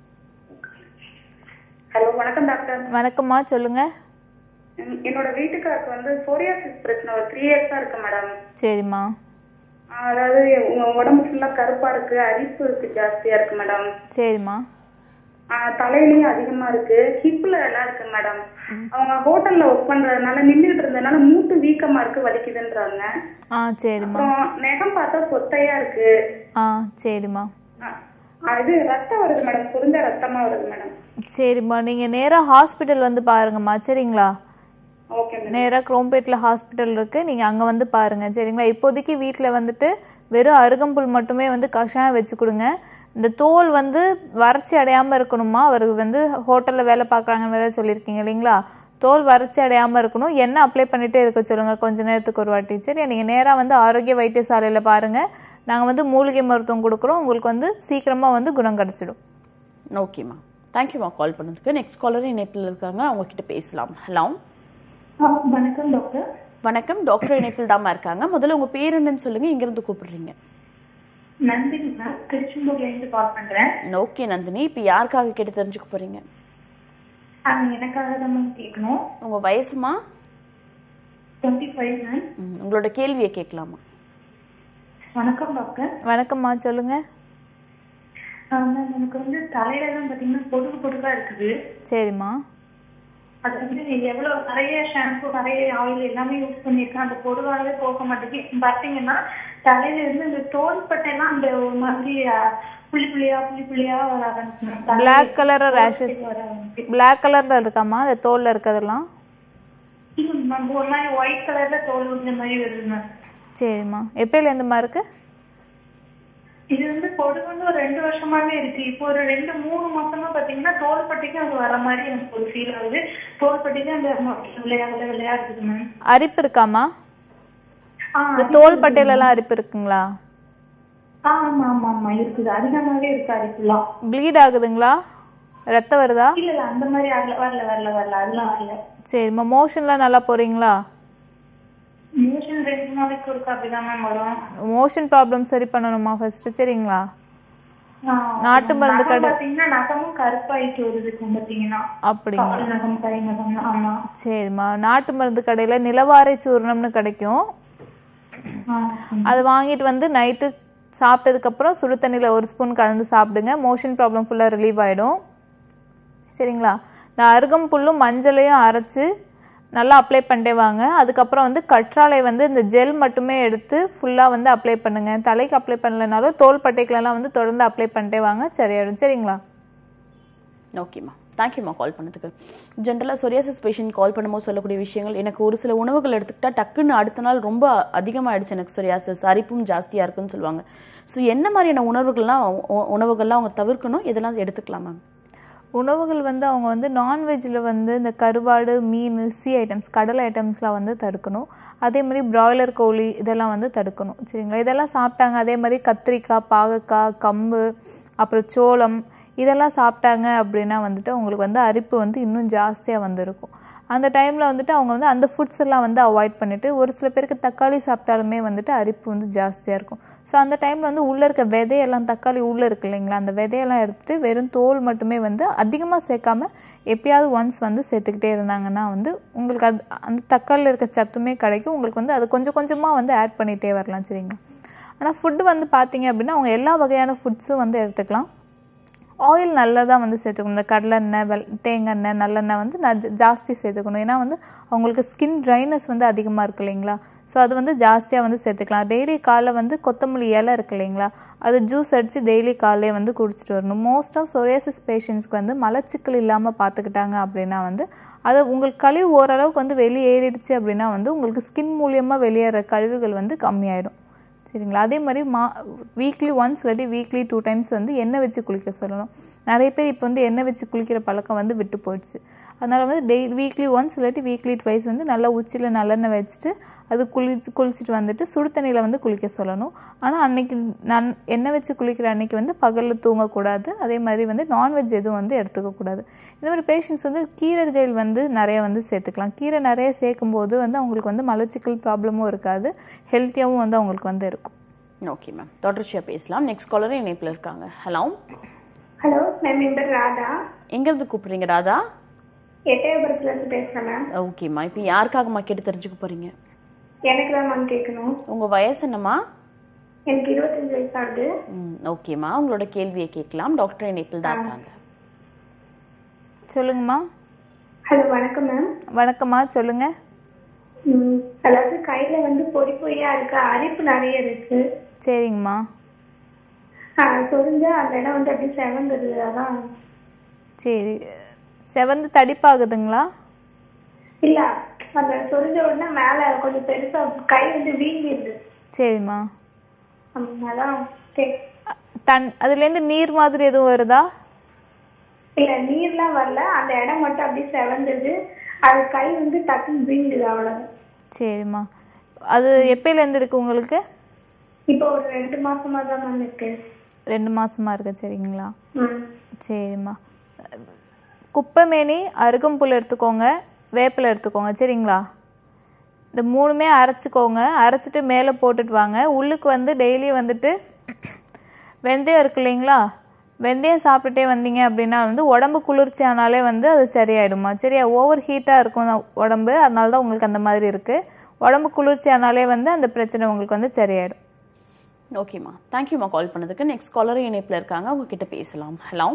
ஹலோ வணக்கம் டாக்டர் வணக்கம்மா சொல்லுங்க என்- என்னோட வீட்டுக்காருக்கு வந்து சோரியாசிஸ் பிரச்சனை ஒரு த்ரீ இயர்ஸா இருக்கு மேடம் சரிம்மா அதாவது உங்க உடம்பு ஃபுல்லா கருப்பா இருக்கு அரிப்பு இருக்கு ஜாஸ்தியா இருக்கு மேடம் சரிம்மா தலையிலயும் அதிகமா இருக்கு ஹிப்ல எல்லாம் இருக்கு மேடம் அவங்க ஹோட்டல்ல ஒர்க் பண்றதுனால நின்றுட்டு இருந்ததுனால மூட்டு வீக்கமா இருக்கு வலிக்குதுன்றாங்க ஆ சரிம்மா அப்புறம் நெகம் பார்த்தா சொத்தையா இருக்கு ஆ சரிம்மா ஆ, இது ரத்தம் வருது மேடம் குருந்த ரத்தமா வருது மேடம் சரிம்மா நீங்கள் நேராக ஹாஸ்பிட்டல் வந்து பாருங்கம்மா சரிங்களா ஓகே நேராக குரோம்பேட்டில் ஹாஸ்பிட்டல் இருக்குது நீங்கள் அங்கே வந்து பாருங்கள் சரிங்களா இப்போதைக்கு வீட்டில் வந்துட்டு வெறும் அருகம்புல் மட்டுமே வந்து கஷாயம் வச்சு கொடுங்க இந்த தோல் வந்து வறட்சி அடையாமல் இருக்கணுமா அவர் வந்து ஹோட்டலில் வேலை பார்க்குறாங்கன்னு வேற சொல்லியிருக்கீங்க இல்லைங்களா தோல் வறட்சி அடையாமல் இருக்கணும் எண்ணெய் அப்ளை பண்ணிகிட்டே இருக்க சொல்லுங்கள் கொஞ்ச நேரத்துக்கு ஒரு வாட்டி சரி நீங்கள் நேராக வந்து ஆரோக்கிய வைத்தியசாலையில் பாருங்கள் நாங்கள் வந்து மூலிகை மருத்துவம் கொடுக்குறோம் உங்களுக்கு வந்து சீக்கிரமாக வந்து குணம் கிடச்சிடும் ஓகேம்மா தேங்க்யூம்மா கால் பண்ணதுக்கு நெக்ஸ்ட் காலர் இணைப்பில் இருக்காங்க அவங்க கிட்ட பேசலாம் ஹலோ வணக்கம் டாக்டர் வணக்கம் டாக்டர் இணைப்பில் தாம்மா இருக்காங்க முதல்ல உங்க பேர் என்னன்னு சொல்லுங்க இங்கிருந்து கூப்பிடுறீங்க நந்தினி மேம் திருச்செந்தூர்ல இருந்து கால் பண்றேன் ஓகே நந்தினி இப்போ யாருக்காக கேட்டு தெரிஞ்சுக்க போறீங்க அது எனக்காக தான் மேம் கேட்கணும் உங்க வயசுமா டுவெண்ட்டி ஃபைவ் மேம் ம், உங்களோட கேள்வியை கேட்கலாமா வணக்கம் டாக்டர் வணக்கம்மா சொல்லுங்கள் மேம் எனக்கு வந்து தலையில எல்லாம் பாத்தீங்கன்னா பொடுகு பொடுகா இருக்குது சரிம்மா அது வந்து எவ்வளவு நிறைய ஷாம்பு நிறைய ஆயில் எல்லாமே யூஸ் பண்ணிருக்கேன் அந்த பொடுகாவே போக மாட்டேங்குது பாத்தீங்கன்னா தலையில இருந்து இந்த தோல் பட்டையெல்லாம் அந்த ஒரு மாதிரி அஹ், புள்ளி புள்ளியா புள்ளி புள்ளியா வர ஆரம்பிச்சு பிளாக் கலர் ரேஷஸ் பிளாக் கலர்ல இருக்காமா அந்த தோல்ல இருக்கிறதெல்லாம் மேம் ஒரு மாதிரி ஒயிட் கலர்ல தோல் உள்ள மாதிரி வருது மேம் சரிம்மா எப்பயில இந்த மாதிரி இருக்கு இது வந்து பொடுகு வந்து ஒரு ரெண்டு வருஷமாவே இருக்கு இப்போ ஒரு ரெண்டு மூணு மாசமா பாத்தீங்கன்னா தோள்பட்டைக்கும் அது வர மாதிரி எனக்கு ஒரு ஃபீல் ஆகுது தோள்பட்டைக்கும் அந்த விளையா விளையா விளையா இருக்குது மேம் அரிப்பு இருக்காமா ஆ, இந்த தோல் பட்டையில எல்லாம் அரிப்பு இருக்குங்களா ஆ, ஆமா ஆமா ஆமா இருக்குது அதிகமாவே இருக்கு அரிப்புலாம் ப்ளீட் ஆகுதுங்களா ரத்தம் வருதா இல்ல இல்ல அந்த மாதிரி வரல வரல வரல வரல அதெல்லாம் வரல சரிம்மா மோஷன்லாம் நல்லா போறீங்களா மோஷன் ரெண்டு நாளைக்கு ஒருக்கா அப்படிதான் மேம் வரும் மோஷன் ப்ராப்ளம் சரி பண்ணணுமா ஃபர்ஸ்ட் சரிங்களா ஆ, நாட்டு மருந்து நகம் கடை பாத்தீங்கன்னா நகமும் கருப்பாயிட்டு வருது இப்போ பாத்தீங்கன்னா அப்படிங்களா கால் நகம் கை நகம் ஆமா சரிம்மா நாட்டு மருந்து கடையில நிலவாரை சூர்ணம்னு கிடைக்கும் ஆ, அதை வாங்கிட்டு வந்து நைட்டு சாப்பிட்டதுக்கப்புறம் சுடு தண்ணியில் ஒரு ஸ்பூன் கலந்து சாப்பிடுங்க மோஷன் ப்ராப்ளம் ஃபுல்லாக ரிலீவ் ஆகிடும் சரிங்களா இந்த அருகம்புல்லும் மஞ்சளையும் அரைச்சு நல்லா அப்ளை பண்ணிட்டே வாங்க அதுக்கப்புறம் வந்து கற்றாழை வந்து இந்த ஜெல் மட்டுமே எடுத்து ஃபுல்லாக வந்து அப்ளை பண்ணுங்க தலைக்கு அப்ளை பண்ணலைனாலும் தோல் பட்டைக்கெல்லாம் வந்து தொடர்ந்து அப்ளை பண்ணிட்டே வாங்க சரியாயிடும் சரிங்களா ஓகேம்மா தேங்க்யூம்மா கால் பண்ணதுக்கு ஜென்ரலாக சொரியாசிஸ் பேஷண்ட் கால் பண்ணும்போது சொல்லக்கூடிய விஷயங்கள் எனக்கு ஒரு சில உணவுகள் எடுத்துக்கிட்டா டக்குன்னு அடுத்த நாள் ரொம்ப அதிகமாகிடுச்சு எனக்கு சொரியாசிஸ் அரிப்பும் ஜாஸ்தியாக இருக்குன்னு சொல்லுவாங்க ஸோ என்ன மாதிரியான உணவுகள்லாம் உ- உணவுகள்லாம் அவங்க தவிர்க்கணும் இதெல்லாம் எடுத்துக்கலாம் மேம் உணவுகள் வந்து அவங்க வந்து நான்வெஜ்ஜில் வந்து இந்த கருவாடு மீன் சி ஐட்டம்ஸ் கடல் ஐட்டம்ஸ்லாம் வந்து தடுக்கணும் அதே மாதிரி பிராய்லர் கோழி இதெல்லாம் வந்து தடுக்கணும் சரிங்களா இதெல்லாம் சாப்பிட்டாங்க அதே மாதிரி கத்திரிக்காய் பாகக்காய் கம்பு அப்புறம் சோளம் இதெல்லாம் சாப்பிட்டாங்க அப்படின்னா வந்துட்டு அவங்களுக்கு வந்து அரிப்பு வந்து இன்னும் ஜாஸ்தியாக வந்து இருக்கும் அந்த டைமில் வந்துட்டு அவங்க வந்து அந்த ஃபுட்ஸ் எல்லாம் வந்து அவாய்ட் பண்ணிட்டு ஒரு சில பேருக்கு தக்காளி சாப்பிட்டாலுமே வந்துட்டு அரிப்பு வந்து ஜாஸ்தியாக இருக்கும் ஸோ அந்த டைமில் வந்து உள்ளே இருக்க விதையெல்லாம் தக்காளி உள்ளே இருக்கு இல்லைங்களா அந்த விதையெல்லாம் எடுத்துட்டு வெறும் தோல் மட்டுமே வந்து அதிகமாக சேர்க்காம எப்பயாவது ஒன்ஸ் வந்து சேர்த்துக்கிட்டே இருந்தாங்கன்னா வந்து உங்களுக்கு அது அந்த தக்காளியில் இருக்க சத்துமே கிடைக்கும் உங்களுக்கு வந்து அது கொஞ்சம் கொஞ்சமாக வந்து ஆட் பண்ணிகிட்டே வரலாம் சரிங்களா ஆனால் ஃபுட்டு வந்து பார்த்தீங்க அப்படின்னா அவங்க எல்லா வகையான ஃபுட்ஸும் வந்து எடுத்துக்கலாம் ஆயில் நல்லதாக வந்து சேர்த்துக்கணும் இந்த கடலெண்ணெய் வெள் தேங்காய் எண்ணெய் நல்லெண்ணெய் வந்து நான் ஜா- ஜாஸ்தி சேர்த்துக்கணும் ஏன்னா வந்து அவங்களுக்கு ஸ்கின் ட்ரைனஸ் வந்து அதிகமாக இருக்கு இல்லைங்களா ஸோ அது வந்து ஜாஸ்தியாக வந்து சேர்த்துக்கலாம் டெய்லி காலைல வந்து கொத்தமல்லி இலை இருக்கு இல்லைங்களா அது ஜூஸ் அடித்து டெய்லி காலையே வந்து குடிச்சிட்டு வரணும் மோஸ்ட் ஆஃப் சொரியாசிஸ் பேஷண்ட்ஸ்க்கு வந்து மலச்சிக்கல் இல்லாமல் பார்த்துக்கிட்டாங்க அப்படின்னா வந்து அது உங்களுக்கு கழிவு ஓரளவுக்கு வந்து வெளியேறிடுச்சு அப்படின்னா வந்து உங்களுக்கு ஸ்கின் மூலியமாக வெளியேற கழிவுகள் வந்து கம்மியாயிடும் சரிங்களா அதே மாதிரி மா வீக்லி ஒன்ஸ் இல்லாட்டி வீக்லி டூ டைம்ஸ் வந்து எண்ணெய் வச்சு குளிக்க சொல்லணும் நிறைய பேர் இப்போ வந்து எண்ணெய் வச்சு குளிக்கிற பழக்கம் வந்து விட்டு போயிடுச்சு அதனால் வந்து டெய்லி வீக்லி ஒன்ஸ் இல்லாட்டி வீக்லி ட்வைஸ் வந்து நல்லா உச்சியில் நல்லெண்ணெய் வச்சுட்டு அது குளிச்சு குளிச்சுட்டு வந்துட்டு சுடு தண்ணியில் வந்து குளிக்க சொல்லணும் ஆனால் அன்னைக்கு நான் எண்ணெய் வச்சு குளிக்கிற அன்னைக்கு வந்து பகலில் தூங்கக்கூடாது அதே மாதிரி வந்து நான்வெஜ் எதுவும் வந்து எடுத்துக்கக்கூடாது இந்த மாதிரி பேஷண்ட்ஸ் வந்து கீரைகள் வந்து நிறைய வந்து சேர்த்துக்கலாம் கீரை நிறைய சேர்க்கும் போது வந்து அவங்களுக்கு வந்து மலச்சிக்கல் ப்ராப்ளமும் இருக்காது ஹெல்த்தியாகவும் வந்து அவங்களுக்கு வந்து இருக்கும் ஓகே மேம் தொடர்ச்சியாக பேசலாம் நெக்ஸ்ட் காலரும் இணைப்பில் இருக்காங்க ஹலோ ஹலோ மேம் என் பேர் ராதா எங்கேருந்து கூப்பிடுறீங்க ராதா எட்டயபுரத்துல இருந்து பேசுறேன் மேம் ஓகேம்மா இப்போ யாருக்காகம்மா கேட்டு தெரிஞ்சுக்க போறீங்க எனக்கு தான் மேம் கேட்கணும் உங்க வயசு என்னம்மா எனக்கு இருபத்தஞ்சு வயசு ஆகுது ம் ஓகேம்மா உங்களோட கேள்வியை கேட்கலாம் டாக்டர் இணைப்பில் தான் இருக்காங்க சொல்லுங்கம்மா ஹலோ வணக்கம் மேம் வணக்கம்மா சொல்லுங்க ம், அதாவது கையில வந்து பொறி பொறியா இருக்கு அரிப்பு நிறைய இருக்கு சரிங்கம்மா ஆ, சொரிஞ்சா அந்த இடம் வந்து அப்படியே செவந்தது அதான் சரி செவந்து தடிப்பாகுதுங்களா இல்ல அந்த சொரிஞ்ச உடனே மேல கொஞ்சம் பெருசா கை வந்து வீங்கிடுது சரிம்மா ம், அதான் கே- தன் அதுலேருந்து நீர் மாதிரி எதுவும் வருதா இல்ல நீர்லாம் வரல அந்த இடம் மட்டும் அப்படியே செவந்தது அது கை வந்து டக்குன்னு வீங்குது அவ்வளவு சரிம்மா அது எப்பயிலேருந்து இருக்கு உங்களுக்கு இப்போ ஒரு ரெண்டு மாசமா தான் மேம் இருக்கு ரெண்டு மாசமா இருக்கு சரிங்களா ம் சரிம்மா குப்பைமேனி அருகம்புல் எடுத்துக்கோங்க வேப்பிலை எடுத்துக்கோங்க சரிங்களா இந்த மூணுமே அரைச்சிக்கோங்க அரைச்சிட்டு மேலே போட்டுட்டு வாங்க உள்ளுக்கு வந்து டெய்லி வந்துட்டு வெந்தயம் இருக்கு இல்லைங்களா வெந்தயம் சாப்பிட்டுட்டே வந்தீங்க அப்படின்னா வந்து உடம்பு குளிர்ச்சி ஆனாலே வந்து அது சரியாயிடுமா சரியா ஓவர் ஹீட்டாக இருக்கும் ந- உடம்பு அதனால தான் உங்களுக்கு அந்த மாதிரி இருக்குது உடம்பு குளிர்ச்சி ஆனாலே வந்து அந்த பிரச்சனை உங்களுக்கு வந்து சரியாயிடும் ஓகேம்மா தேங்க்யூம்மா கால் பண்ணதுக்கு நெக்ஸ்ட் காலரும் இணைப்பில் இருக்காங்க அவங்க கிட்ட பேசலாம் ஹலோ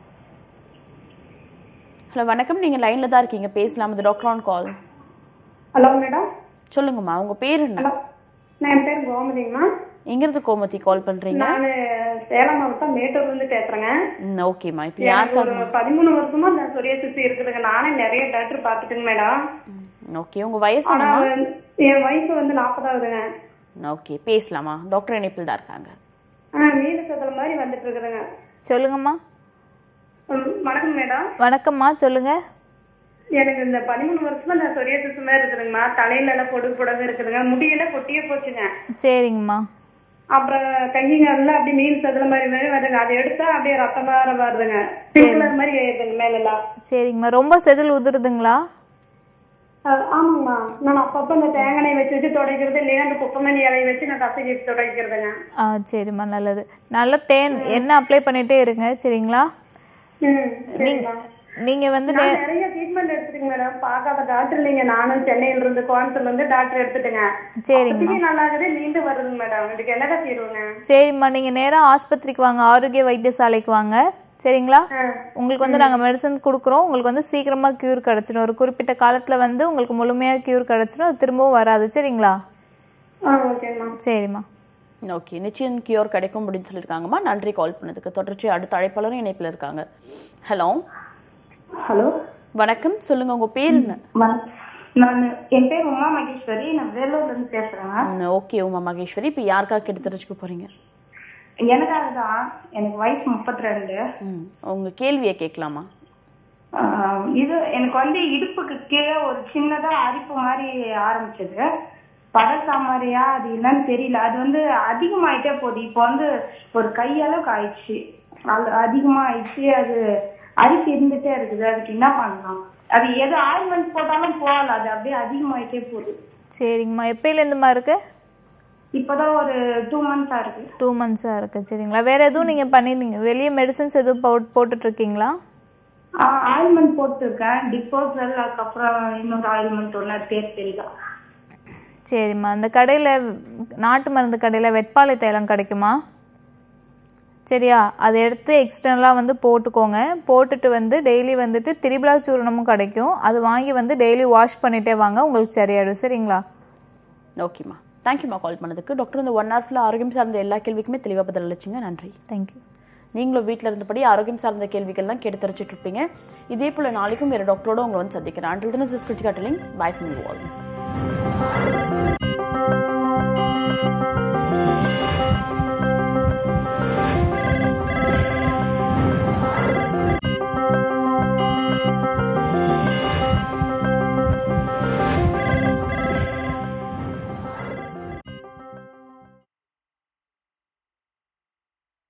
ஹலோ வணக்கம் நீங்க லைன்ல தான் இருக்கீங்க பேசலாம் இது doctor on call hello madam சொல்லுங்கம்மா உங்க பேர் என்ன நான் என் பேர் கோமதிங்கம்மா எங்கிருந்து கோமதி கால் பண்றீங்க நான் சேலம் மாவட்டம் மேட்டூர்ல இருந்து பேசுறேங்க ம் ஓகேம்மா இப்போ எனக்கு ஒரு யாருக்காக பதிமூணு வருஷமா இந்த சொரியாசிஸ் இருக்குதுங்க நானே நிறைய டாக்டர் பார்த்துட்டுங்க மேடம் ஓகே உங்க வயசு ஆனா என்னம்மா வந்து என் வயசு வந்து நாற்பதாவதுங்க ஓகே பேசலாமா டாக்டர் இணைப்பில் தான் இருக்காங்க ஆ நீல சதல மாதிரி வந்துட்டு இருக்குதுங்க சொல்லுங்கம்மா ம், வணக்கம் மேடம் வணக்கம்மா சொல்லுங்க எனக்கு இந்த பதிமூணு வருஷமா இந்த சொரியாசிஸ் மாதிரி இருக்குதுங்கம்மா தலையில எல்லாம் பொடுகு பொடுகு இருக்குதுங்க முடியெல்லாம் கொட்டியே போச்சுங்க சரிங்கம்மா அப்புறம் கையங்கள்ல அப்படியே மீன் சதுல மாதிரி மாதிரி வருதுங்க அதை எடுத்தா அப்படியே ரத்தம் வேற வருதுங்க பிங்க் கலர் மாதிரி ஆயிடுதுங்க மேல எல்லாம் சரிங்கம்மா ரொம்ப செதில் உதிருதுங்களா அஹ் ஆமாங்கம்மா நான் அப்பப்ப இந்த தேங்காய் எண்ணெய் வச்சு வச்சு துடைக்கிறது இல்லையா அந்த குப்பமணி இலையை வச்சு நான் கசக்கி துடைக்கிறதுங்க ஆ சரிம்மா நல்லது நல்ல தேன் எண்ணெய் அப்ளை பண்ணிட்டே இருங்க சரிங்களா ம் நீங்க நீங்க வந்து நான் நே- நிறைய ட்ரீட்மெண்ட் எடுத்துட்டேங்க மேடம் பார்க்காத டாக்டர் இல்லைங்க நானும் சென்னையில இருந்து கோயம்புத்தூர்ல இருந்து டாக்டர் எடுத்துட்டேங்க சரிங்கம்மா அப்போதைக்கு நல்லா இருக்குது மீண்டும் வருதுங்க மேடம் இதுக்கு என்னடா தீர்வுங்க சரிம்மா நீங்க நேரா ஆஸ்பத்திரிக்கு வாங்க ஆரோக்கிய வைத்தியசாலைக்கு வாங்க சரிங்களா உங்களுக்கு வந்து நாங்க மெடிசன் கொடுக்குறோம் உங்களுக்கு வந்து சீக்கிரமா கியூர் கிடைச்சிடும் ஒரு குறிப்பிட்ட காலத்துல வந்து உங்களுக்கு முழுமையா கியூர் கிடைச்சிடும் அது திரும்பவும் வராது சரிங்களா ஆ ஓகேம்மா சரிம்மா ஓகே நிச்சயம் கியூர் கிடைக்கும் அப்படின்னு சொல்லியிருக்காங்கம்மா நன்றி கால் பண்ணதுக்கு தொடர்ச்சி அடுத்த அழைப்பாளரும் இணைப்பில் இருக்காங்க ஹலோ ஹலோ வணக்கம் சொல்லுங்க உங்க பேர் என்ன நான் என் பேர் உமா மகேஸ்வரி நான் வேலூர்ல இருந்து பேசுறேன் ம், ஓகே உமா மகேஸ்வரி இப்போ யாருக்காக கேட்டு தெரிஞ்சுக்க போறீங்க எனக்காக தான் எனக்கு வயசு முப்பத்தி ரெண்டு ம் உங்க கேள்வியை கேட்கலாமா இது எனக்கு வந்து இடுப்புக்கு கீழே ஒரு சின்னதா அரிப்பு மாதிரி ஆரம்பிச்சது படசா மாதிரியா அது என்னன்னு தெரியல அது வந்து அதிகமாயிட்டே போகுது இப்போ வந்து ஒரு கையளவுக்கு ஆயிடுச்சு அது அதிகமா ஆயிடுச்சு அது அரிப்பு இருந்துட்டே இருக்குது அதுக்கு என்ன பண்ணலாம் அது எது ஆயில்மெண்ட் போட்டாலும் போகல அது அப்படியே அதிகமாயிட்டே போகுது சரிங்கம்மா எப்பயிலேருந்துமா இருக்கு இப்போதான் ஒரு டூ மந்த்ஸா இருக்கு டூ மந்த்ஸாக இருக்கு சரிங்களா வேற எதுவும் நீங்க பண்ணிருந்தீங்க வெளியே மெடிசன்ஸ் எதுவும் போட் போட்டுட்டு இருக்கீங்களா ஆயில்மெண்ட் போட்டிருக்கேன் டிஸ்போசல் அதுக்கப்புறம் இன்னொரு ஆயில்மெண்ட் ஒன்று பேர் தெரியல சரிம்மா அந்த கடையில் நாட்டு மருந்து கடையில் வெட்பாலை தைலம் கிடைக்குமா சரியா அதை எடுத்து எக்ஸ்டர்னலாக வந்து போட்டுக்கோங்க போட்டுட்டு வந்து டெய்லி வந்துட்டு திரிபலா சூரணமும் கிடைக்கும் அது வாங்கி வந்து டெய்லி வாஷ் பண்ணிட்டே வாங்க உங்களுக்கு சரியாயிடும் சரிங்களா ஓகேம்மா தேங்க்யூம்மா கால் பண்ணதுக்கு டாக்டர் இந்த ஒன் ஹவர் ஃபுல்லாக ஆரோக்கியம் சார்ந்த எல்லா கேள்விக்குமே தெளிவாக பதில் அளிச்சிங்க நன்றி தேங்க்யூ நீங்களும் வீட்டில் இருந்தபடி ஆரோக்கியம் சார்ந்த கேள்விகள்லாம் கேட்டு தெரிஞ்சுட்டு இருப்பீங்க இதே போல் நாளைக்கும் வேறு டாக்டரோட உங்களை வந்து சந்திக்கிறேன் அண்டில் தின சிஸ்கிரிச்சி காட்டலிங் பை ஃப்ரம் யூ ஆல்